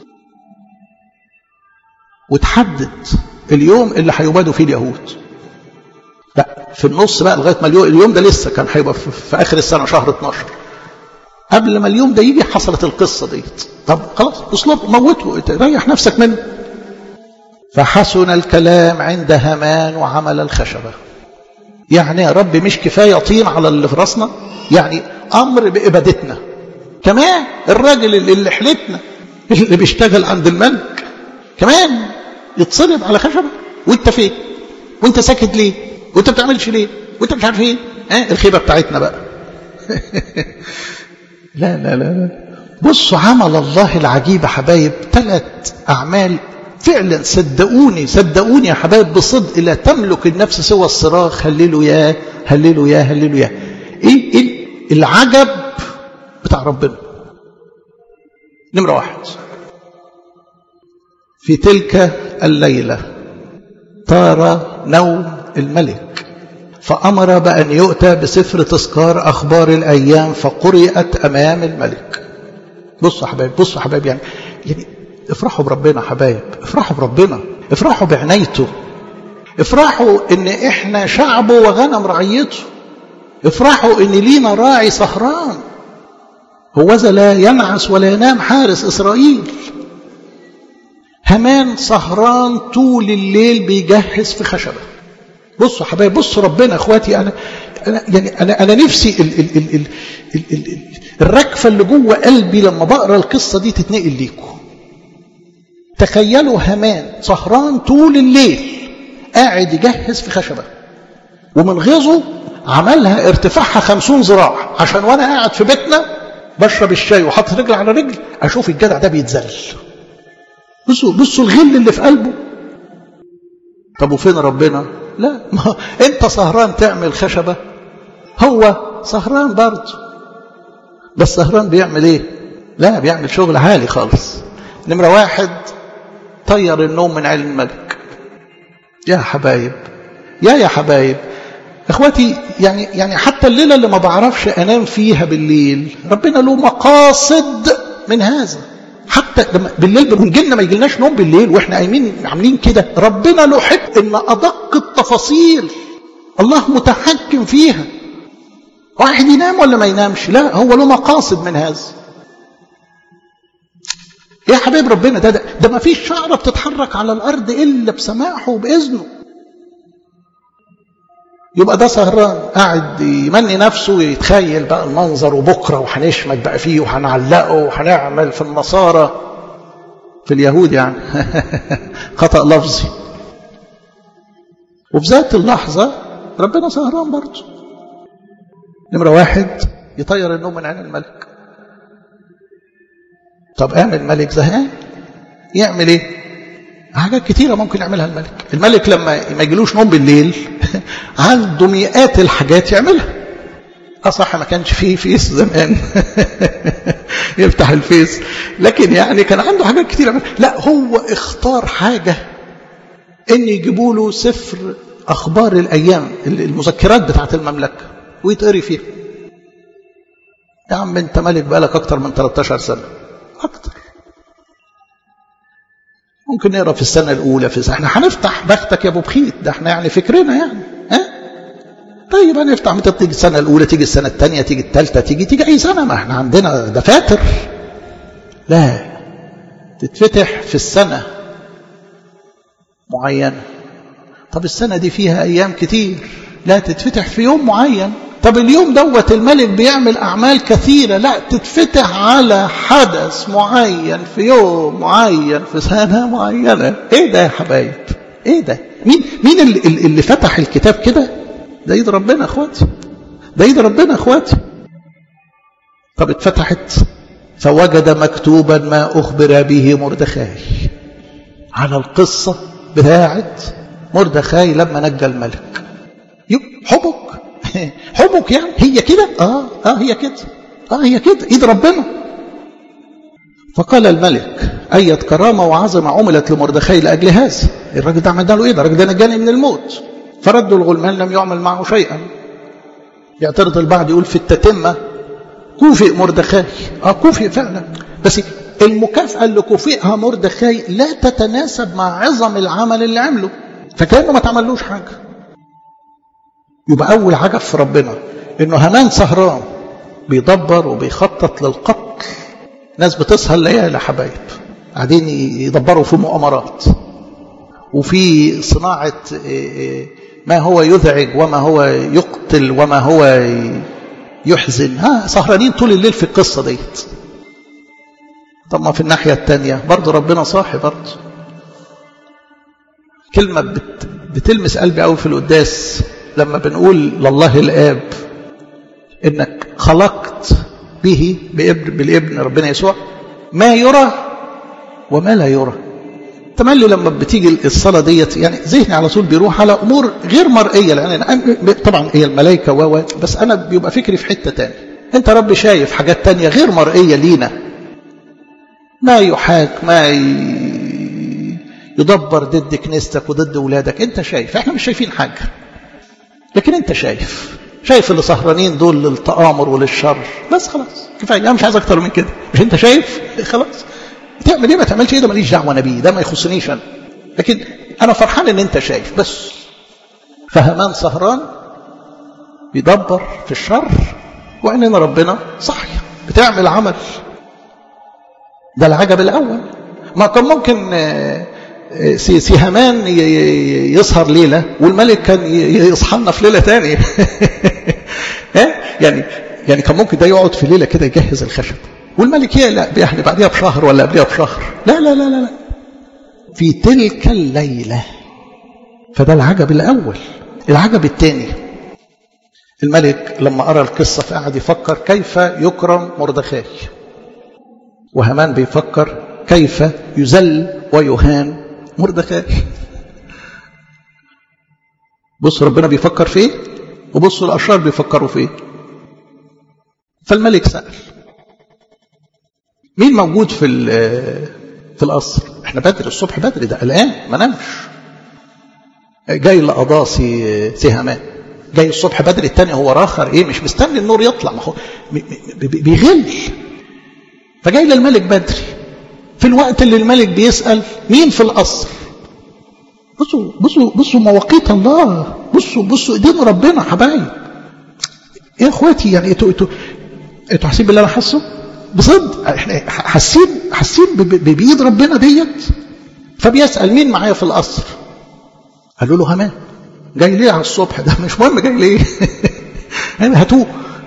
وتحدد اليوم اللي هيبادوا فيه اليهود لا في النص بقى لغايه ما اليوم, اليوم ده لسه كان هيبقى في, في اخر السنه شهر 12 قبل ما اليوم ده يجي حصلت القصه ديت طب خلاص اصلب موته ريح نفسك منه فحسن الكلام عند هامان وعمل الخشبه يعني يا رب مش كفايه طين على اللي في راسنا يعني امر بابادتنا كمان الراجل اللي, اللي حلتنا اللي بيشتغل عند الملك كمان يتصلب على خشبه وانت فين وانت ساكت ليه وانت ما بتعملش ليه وانت مش عارف ايه ها الخيبه بتاعتنا بقى لا لا لا لا بصوا عمل الله العجيب يا حبايب ثلاث اعمال فعلا صدقوني صدقوني يا حبايب بصدق لا تملك النفس سوى الصراخ هللوا يا هللوا يا هللوا يا ايه, إيه العجب بتاع ربنا نمرة واحد في تلك الليلة طار نوم الملك فأمر بأن يؤتى بسفر تذكار أخبار الأيام فقرئت أمام الملك بصوا حبايب بصوا حبايب يعني, يعني افرحوا بربنا حبايب افرحوا بربنا افرحوا بعنايته افرحوا ان احنا شعبه وغنم رعيته افرحوا ان لينا راعي سهران هوذا لا ينعس ولا ينام حارس اسرائيل همان سهران طول الليل بيجهز في خشبه بصوا حبايب بصوا ربنا اخواتي انا انا يعني انا انا نفسي ال ال ال ال ال ال ال الركفه اللي جوه قلبي لما بقرا القصه دي تتنقل ليكم تخيلوا همان سهران طول الليل قاعد يجهز في خشبه ومن غيظه عملها ارتفاعها خمسون ذراع عشان وانا قاعد في بيتنا بشرب الشاي وحاطط رجل على رجل اشوف الجدع ده بيتذل بصوا بصوا الغل اللي في قلبه طب وفين ربنا لا ما انت سهران تعمل خشبة هو سهران برضه بس سهران بيعمل ايه لا بيعمل شغل عالي خالص نمرة واحد طير النوم من عين الملك يا حبايب يا يا حبايب اخواتي يعني يعني حتى الليله اللي ما بعرفش انام فيها بالليل ربنا له مقاصد من هذا حتى لما بالليل بنجيلنا ما يجيلناش نوم بالليل واحنا قايمين عاملين كده ربنا له حق ان ادق التفاصيل الله متحكم فيها واحد ينام ولا ما ينامش لا هو له مقاصد من هذا يا حبيب ربنا ده ده, ده ما فيش شعره بتتحرك على الارض الا بسماحه وباذنه يبقى ده سهران قاعد يمني نفسه ويتخيل بقى المنظر وبكره وهنشمت بقى فيه وهنعلقه وهنعمل في النصارى في اليهود يعني خطأ لفظي وفي ذات اللحظة ربنا سهران برضه نمرة واحد يطير النوم من عين الملك طب قام الملك زهقان يعمل ايه حاجات كتيرة ممكن يعملها الملك الملك لما ما يجيلوش نوم بالليل عنده مئات الحاجات يعملها أصح ما كانش فيه فيس زمان يفتح الفيس لكن يعني كان عنده حاجات كتير يعملها لا هو اختار حاجة ان يجيبوا له سفر أخبار الأيام المذكرات بتاعت المملكة ويتقري فيها يا عم انت ملك بقالك أكتر من 13 سنة أكتر ممكن نقرا في السنه الاولى في السنة. احنا هنفتح بختك يا ابو بخيت ده احنا يعني فكرنا يعني ها طيب هنفتح متى تيجي السنه الاولى تيجي السنه الثانيه تيجي الثالثه تيجي تيجي اي سنه ما احنا عندنا دفاتر لا تتفتح في السنه معينه طب السنه دي فيها ايام كتير لا تتفتح في يوم معين طب اليوم دوت الملك بيعمل أعمال كثيرة لا تتفتح على حدث معين في يوم معين في سنة معينة ايه ده يا حبايب ايه ده مين مين اللي, اللي فتح الكتاب كده ده ايد ربنا اخواتي ده ايد ربنا اخواتي طب اتفتحت فوجد مكتوبا ما أخبر به مردخاي على القصة بتاعت مردخاي لما نجى الملك حبك حبك يعني هي كده اه اه هي كده اه هي كده ايد ربنا فقال الملك أية كرامة وعظمة عملت لمردخاي لأجل هذا الراجل ده عملنا له إيه ده الراجل ده نجاني من الموت فردوا الغلمان لم يعمل معه شيئا يعترض البعض يقول في التتمة كوفئ مردخاي اه كوفئ فعلا بس المكافأة اللي كوفئها مردخاي لا تتناسب مع عظم العمل اللي عمله فكأنه ما تعملوش حاجة يبقى أول حاجة في ربنا إنه همان سهران بيدبر وبيخطط للقتل ناس بتسهر ليالي يا حبايب قاعدين يدبروا في مؤامرات وفي صناعة ما هو يزعج وما هو يقتل وما هو يحزن ها سهرانين طول الليل في القصة ديت طب ما في الناحية التانية برضه ربنا صاحي برضه كلمة بت بتلمس قلبي قوي في القداس لما بنقول لله الآب إنك خلقت به بابن بالابن ربنا يسوع ما يرى وما لا يرى تملي لما بتيجي الصلاة ديت يعني ذهني على طول بيروح على أمور غير مرئية لأن أنا طبعا هي الملائكة و بس أنا بيبقى فكري في حتة تانية أنت رب شايف حاجات تانية غير مرئية لينا ما يحاك ما يدبر ضد كنيستك وضد ولادك أنت شايف احنا مش شايفين حاجة لكن أنت شايف شايف اللي سهرانين دول للتآمر وللشر بس خلاص كفاية أنا مش عايز أكتر من كده مش أنت شايف خلاص تعمل ايه ما تعملش ايه ده ماليش دعوه انا بيه ده ما يخصنيش انا لكن انا فرحان ان انت شايف بس فهمان سهران بيدبر في الشر وعيننا ربنا صحيح بتعمل عمل ده العجب الاول ما كان ممكن سي سي همان يسهر ليله والملك كان يصحى لنا في ليله ثانيه يعني يعني كان ممكن ده يقعد في ليله كده يجهز الخشب والملك هي لا يعني بعدها بشهر ولا قبلها بشهر لا لا لا لا لا في تلك الليلة فده العجب الأول العجب الثاني الملك لما أرى القصة فقعد يفكر كيف يكرم مردخاي وهمان بيفكر كيف يذل ويهان مردخاي بص ربنا بيفكر في ايه وبصوا الأشرار بيفكروا في ايه فالملك سأل مين موجود في في القصر احنا بدري الصبح بدري ده قلقان ما نامش جاي لقضاصي سهمان جاي الصبح بدري التاني هو راخر ايه مش مستني النور يطلع ما هو بيغل فجاي للملك بدري في الوقت اللي الملك بيسأل مين في القصر بصوا بصوا بصوا مواقيت الله بصوا بصوا ايدين ربنا حبايب يا اخواتي يعني انتوا انتوا انتوا حاسين باللي انا حاسه بصدق احنا حاسين حاسين بايد ربنا ديت فبيسال مين معايا في القصر قالوا له همان جاي ليه على الصبح ده مش مهم جاي ليه يعني هاتوه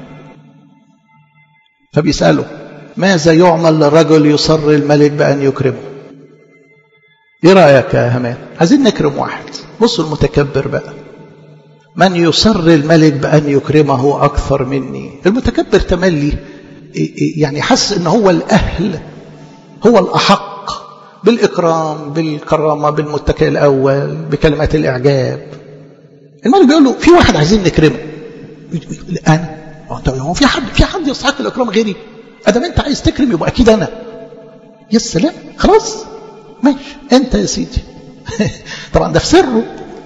فبيساله ماذا يعمل للرجل يصر الملك بان يكرمه ايه رايك يا همان عايزين نكرم واحد بصوا المتكبر بقى من يصر الملك بان يكرمه اكثر مني المتكبر تملي يعني حس ان هو الاهل هو الاحق بالاكرام بالكرامه بالمتكئ الاول بكلمات الاعجاب الملك بيقول له في واحد عايزين نكرمه انا هو في حد في حد يستحق الاكرام غيري ادام انت عايز تكرم يبقى اكيد انا يا سلام خلاص ماشي انت يا سيدي طبعا ده في سره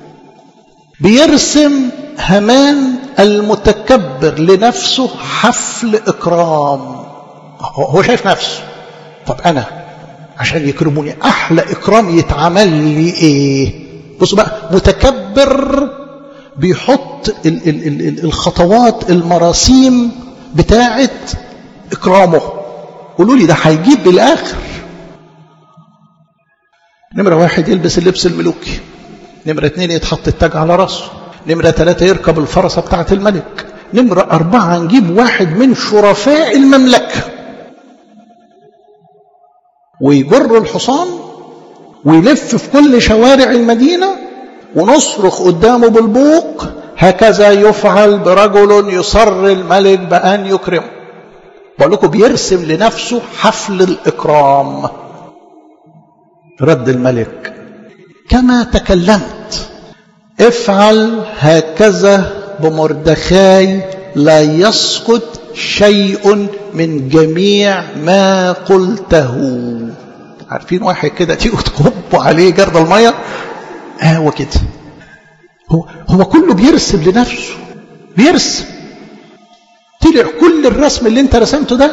بيرسم همان المتكبر لنفسه حفل إكرام هو شايف نفسه طب أنا عشان يكرموني احلى اكرام يتعمل لي ايه بصوا بقى متكبر بيحط ال ال ال ال الخطوات المراسيم بتاعه اكرامه قولوا لي ده هيجيب بالاخر نمره واحد يلبس اللبس الملوكي نمره اتنين يتحط التاج على راسه نمره ثلاثه يركب الفرسه بتاعه الملك نمره اربعه نجيب واحد من شرفاء المملكه ويجر الحصان ويلف في كل شوارع المدينة ونصرخ قدامه بالبوق هكذا يفعل برجل يصر الملك بأن يكرمه بقول لكم بيرسم لنفسه حفل الإكرام رد الملك كما تكلمت افعل هكذا بمردخاي لا يسقط شيء من جميع ما قلته عارفين واحد كده تيجوا تكبوا عليه جرد الميه اه هو كده هو هو كله بيرسم لنفسه بيرسم طلع كل الرسم اللي انت رسمته ده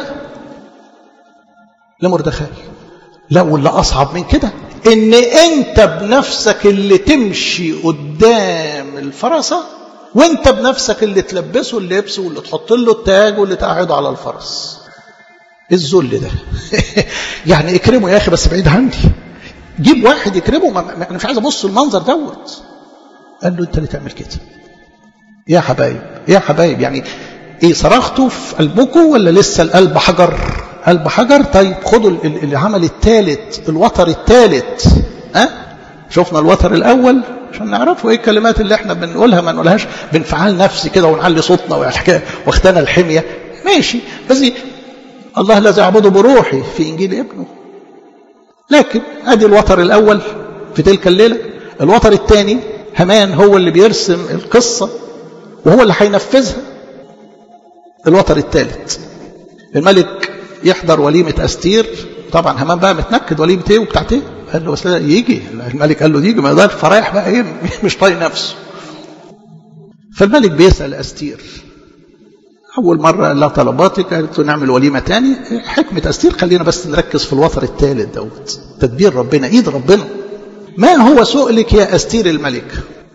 لمردخاي لا واللي اصعب من كده ان انت بنفسك اللي تمشي قدام الفرسه وانت بنفسك اللي تلبسه اللبس واللي تحط له التاج واللي تقعده على الفرس الذل ده يعني اكرمه يا اخي بس بعيد عني جيب واحد يكرمه ما انا مش عايز ابص المنظر دوت قال له انت اللي تعمل كده يا حبايب يا حبايب يعني ايه صرختوا في قلبكم ولا لسه القلب حجر قلب حجر طيب خدوا العمل الثالث الوتر الثالث ها أه؟ شفنا الوتر الاول عشان نعرفوا ايه الكلمات اللي احنا بنقولها ما نقولهاش بانفعال نفسي كده ونعلي صوتنا والحكايه واختنا الحميه ماشي بس الله الذي اعبده بروحي في انجيل ابنه لكن ادي الوتر الاول في تلك الليله الوتر الثاني همان هو اللي بيرسم القصه وهو اللي هينفذها الوتر الثالث الملك يحضر وليمه استير طبعا همان بقى متنكد وليمه ايه وبتاعت ايه قال له بس يجي الملك قال له يجي ما يقدرش فرايح بقى ايه مش طايق نفسه فالملك بيسال استير اول مره لا طلباتك قالت له نعمل وليمه تاني حكمه استير خلينا بس نركز في الوتر الثالث دوت تدبير ربنا ايد ربنا ما هو سؤلك يا استير الملك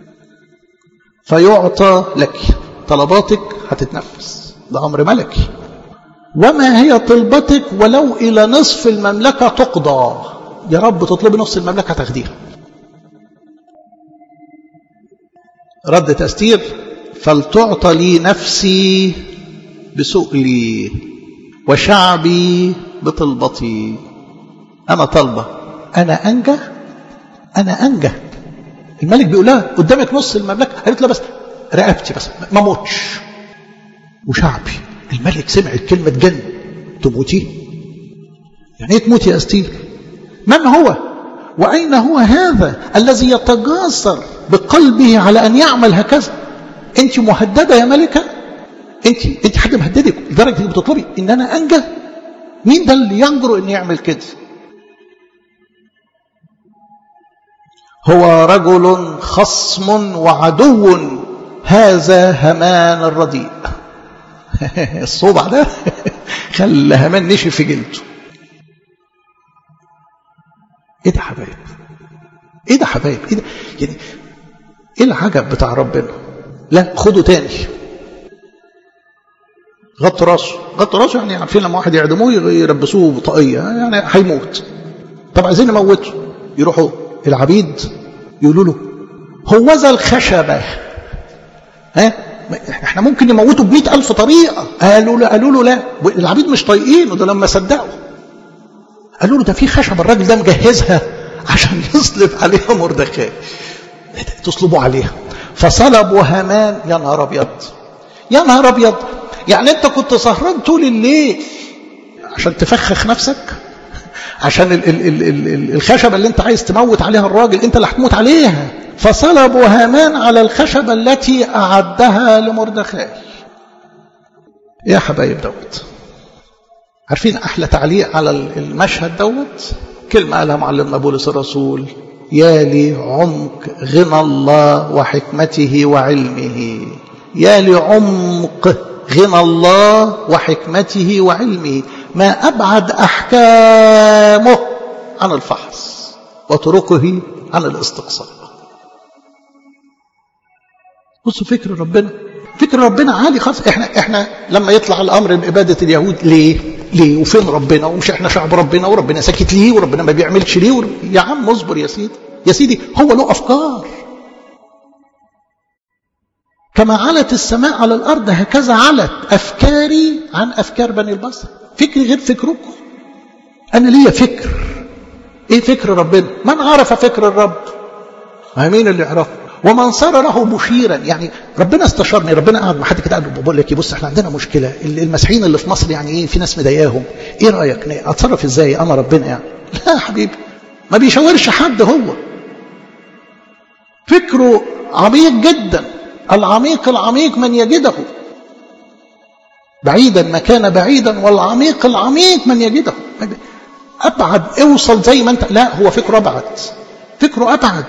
فيعطى لك طلباتك هتتنفذ ده امر ملكي وما هي طلبتك ولو الى نصف المملكه تقضى يا رب تطلبي نص المملكة تاخديها ردت أستير فلتعطى لي نفسي بسؤلي وشعبي بطلبتي أنا طالبة أنا أنجى أنا أنجى الملك بيقول لها قدامك نص المملكة قالت له بس رقبتي بس ما موتش وشعبي الملك سمع الكلمة جن تموتي يعني ايه تموتي يا أستير من هو وأين هو هذا الذي يتجاسر بقلبه على أن يعمل هكذا أنت مهددة يا ملكة أنت أنت حد مهددك لدرجة أنك بتطلبي إن أنا أنجى مين ده اللي ينجر أن يعمل كده هو رجل خصم وعدو هذا همان الرديء الصوبع ده خلى همان نشف في جلده ايه ده حبايب ايه ده حبايب ايه ده يعني ايه العجب بتاع ربنا لا خده تاني غط راسه غط راسه يعني عارفين لما واحد يعدموه يربسوه بطاقيه يعني هيموت طب عايزين نموته يروحوا العبيد يقولوا له هو ذا الخشبه ها احنا ممكن نموته بمئة ألف طريقة قالوا له قالوا له لا العبيد مش طايقينه ده لما صدقوا قالوا له ده في خشب الراجل ده مجهزها عشان يصلب عليها مردخاي تصلبوا عليها فصلبوا هامان يا نهار ابيض يا نهار ابيض يعني انت كنت سهران طول الليل عشان تفخخ نفسك عشان ال ال ال ال ال الخشبه اللي انت عايز تموت عليها الراجل انت اللي هتموت عليها فصلبوا هامان على الخشبه التي اعدها لمردخاي يا حبايب دوت عارفين احلى تعليق على المشهد دوت كلمه قالها معلمنا بولس الرسول يا لي عمق غنى الله وحكمته وعلمه يا لعمق غنى الله وحكمته وعلمه ما أبعد أحكامه عن الفحص وطرقه عن الاستقصاء بصوا فكر ربنا فكر ربنا عالي خالص احنا احنا لما يطلع الامر باباده اليهود ليه ليه وفين ربنا ومش احنا شعب ربنا وربنا ساكت ليه وربنا ما بيعملش ليه ور... يا عم اصبر يا سيدي يا سيدي هو له افكار كما علت السماء على الارض هكذا علت افكاري عن افكار بني البشر فكري غير فكركم انا ليا فكر ايه فكر ربنا من عرف فكر الرب ما مين اللي يعرفه ومن صار له مشيرا يعني ربنا استشارني ربنا قعد مع حد كده قال له بقول لك بص احنا عندنا مشكله المسيحيين اللي في مصر يعني ايه في ناس مضايقاهم ايه رايك اتصرف ازاي انا ربنا يعني لا يا حبيبي ما بيشاورش حد هو فكره عميق جدا العميق العميق من يجده بعيدا ما كان بعيدا والعميق العميق من يجده ابعد اوصل زي ما انت لا هو فكره ابعد فكره ابعد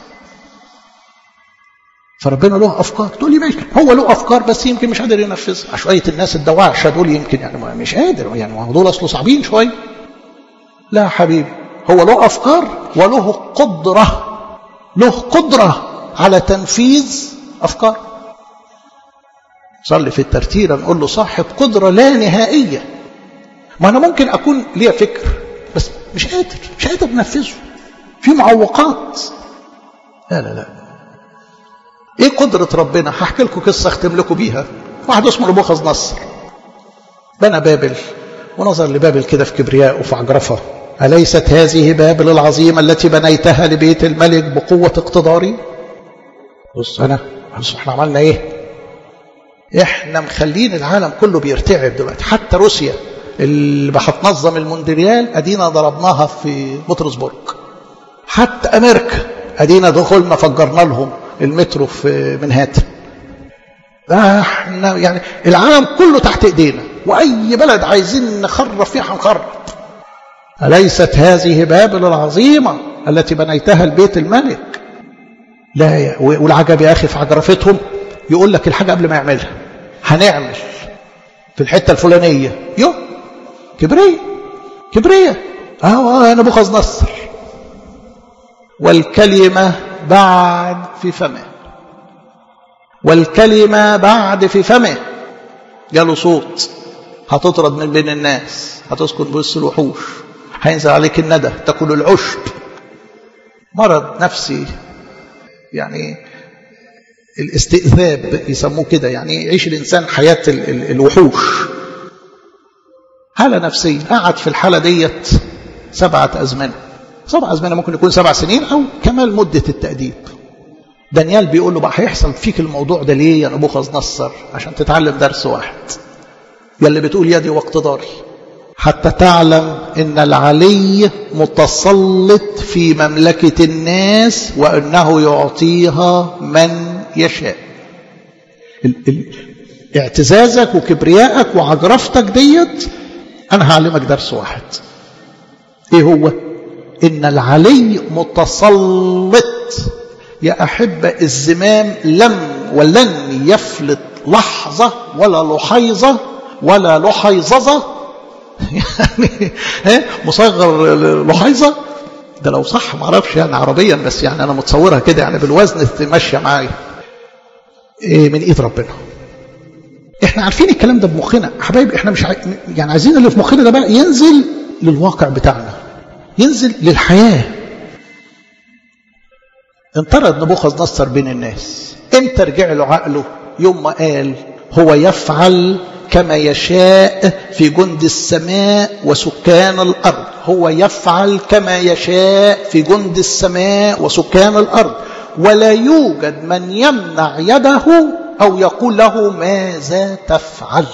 فربنا له افكار تقول لي ماشي هو له افكار بس يمكن مش قادر ينفذها عشوائيه الناس الدواعشه دول يمكن يعني مش قادر يعني ما دول اصله صعبين شويه لا حبيبي هو له افكار وله قدره له قدره على تنفيذ افكار صلي في الترتيره نقول له صاحب قدره لا نهائيه ما انا ممكن اكون ليا فكر بس مش قادر مش قادر انفذه في معوقات لا لا لا ايه قدرة ربنا هحكي لكم قصة اختم لكم بيها واحد اسمه نبوخذ نصر بنى بابل ونظر لبابل كده في كبرياء وفي عجرفة أليست هذه بابل العظيمة التي بنيتها لبيت الملك بقوة اقتداري بص أنا بص احنا عملنا ايه احنا مخلين العالم كله بيرتعب دلوقتي حتى روسيا اللي هتنظم المونديال ادينا ضربناها في بطرسبورغ حتى امريكا ادينا دخلنا فجرنا لهم المترو في منهاتن احنا يعني العالم كله تحت ايدينا واي بلد عايزين نخرب فيها هنخرب اليست هذه بابل العظيمه التي بنيتها البيت الملك لا يا والعجب يا اخي في عجرفتهم يقول لك الحاجه قبل ما يعملها هنعمل في الحته الفلانيه يو كبريه كبريه اه انا بوخذ نصر والكلمه بعد في فمه والكلمة بعد في فمه جاله صوت هتطرد من بين الناس هتسكن بوسط الوحوش هينزل عليك الندى تاكل العشب مرض نفسي يعني الاستئذاب يسموه كده يعني يعيش الإنسان حياة ال ال الوحوش حالة نفسية قعد في الحالة ديت سبعة أزمنة سبع أزمنة ممكن يكون سبع سنين أو كمال مدة التأديب دانيال بيقول له بقى هيحصل فيك الموضوع ده ليه يا نبوخذ نصر عشان تتعلم درس واحد يا اللي بتقول يدي واقتداري حتى تعلم ان العلي متسلط في مملكة الناس وانه يعطيها من يشاء ال ال اعتزازك وكبريائك وعجرفتك ديت انا هعلمك درس واحد ايه هو ان العلي متسلط يا أحبة الزمام لم ولن يفلت لحظة ولا لحيظة ولا لحيظظة يعني مصغر لحيظة ده لو صح معرفش يعني عربيا بس يعني أنا متصورها كده يعني بالوزن ماشية معايا إيه من إيد ربنا احنا عارفين الكلام ده بمخنا حبايبي احنا مش ع... يعني عايزين اللي في مخنا ده بقى ينزل للواقع بتاعنا ينزل للحياه انطرد نبوخذ نصر بين الناس امتى رجع له عقله يوم ما قال هو يفعل كما يشاء في جند السماء وسكان الارض هو يفعل كما يشاء في جند السماء وسكان الارض ولا يوجد من يمنع يده او يقول له ماذا تفعل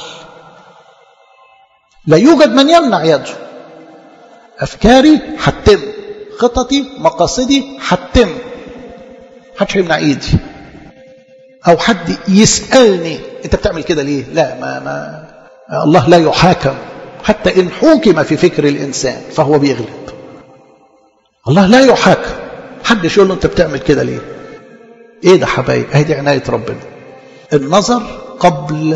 لا يوجد من يمنع يده افكاري هتتم خططي مقاصدي هتتم حدش يمنع ايدي او حد يسالني انت بتعمل كده ليه لا ما, ما الله لا يحاكم حتى ان حوكم في فكر الانسان فهو بيغلب الله لا يحاكم حدش يقول له انت بتعمل كده ليه ايه ده حبايب اهي دي عنايه ربنا النظر قبل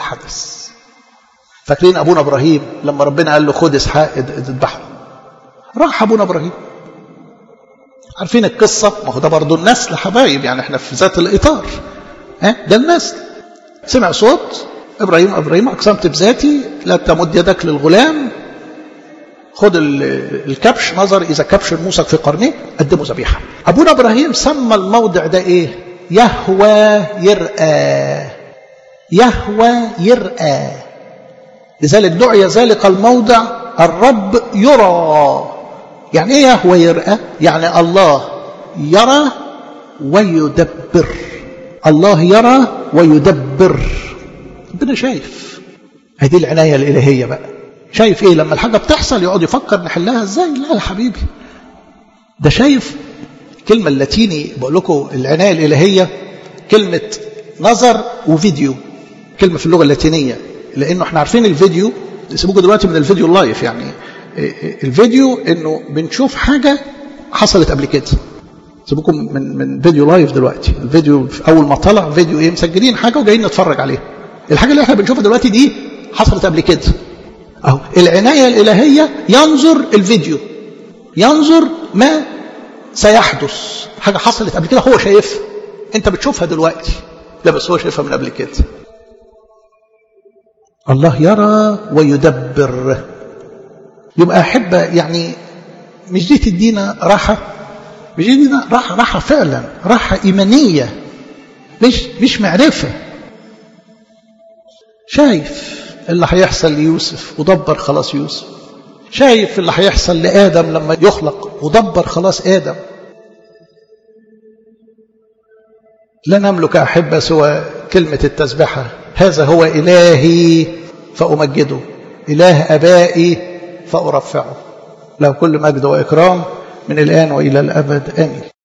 الحدث فاكرين ابونا ابراهيم لما ربنا قال له خد اسحاق اذبحه راح ابونا ابراهيم عارفين القصة ما هو ده برضه النسل حبايب يعني احنا في ذات الإطار ها ده النسل سمع صوت إبراهيم إبراهيم أقسمت بذاتي لا تمد يدك للغلام خد الكبش نظر إذا كبش موسى في قرنيه قدمه ذبيحة أبونا إبراهيم سمى الموضع ده إيه يهوى يرأى يهوى يرأى لذلك دعي ذلك الموضع الرب يرى يعني ايه يهوى يرأى يعني الله يرى ويدبر الله يرى ويدبر ربنا شايف هذه العناية الإلهية بقى شايف ايه لما الحاجة بتحصل يقعد يفكر نحلها ازاي لا يا حبيبي ده شايف كلمة اللاتيني بقول لكم العناية الإلهية كلمة نظر وفيديو كلمة في اللغة اللاتينية لأنه احنا عارفين الفيديو سيبوكوا دلوقتي من الفيديو اللايف يعني الفيديو انه بنشوف حاجة حصلت قبل كده سيبوكم من من فيديو لايف دلوقتي الفيديو اول ما طلع فيديو ايه مسجلين حاجة وجايين نتفرج عليها الحاجة اللي احنا بنشوفها دلوقتي دي حصلت قبل كده اهو العناية الإلهية ينظر الفيديو ينظر ما سيحدث حاجة حصلت قبل كده هو شايفها انت بتشوفها دلوقتي لا بس هو شايفها من قبل كده الله يرى ويدبر يبقى أحب يعني مش دي تدينا راحة مش دي تدينا راحة راحة فعلا راحة إيمانية مش مش معرفة شايف اللي هيحصل ليوسف ودبر خلاص يوسف شايف اللي هيحصل لآدم لما يخلق ودبر خلاص آدم لا نملك أحبة سوى كلمة التسبحة هذا هو إلهي فأمجده إله أبائي فأرفعه له كل مجد وإكرام من الآن وإلى الأبد آمين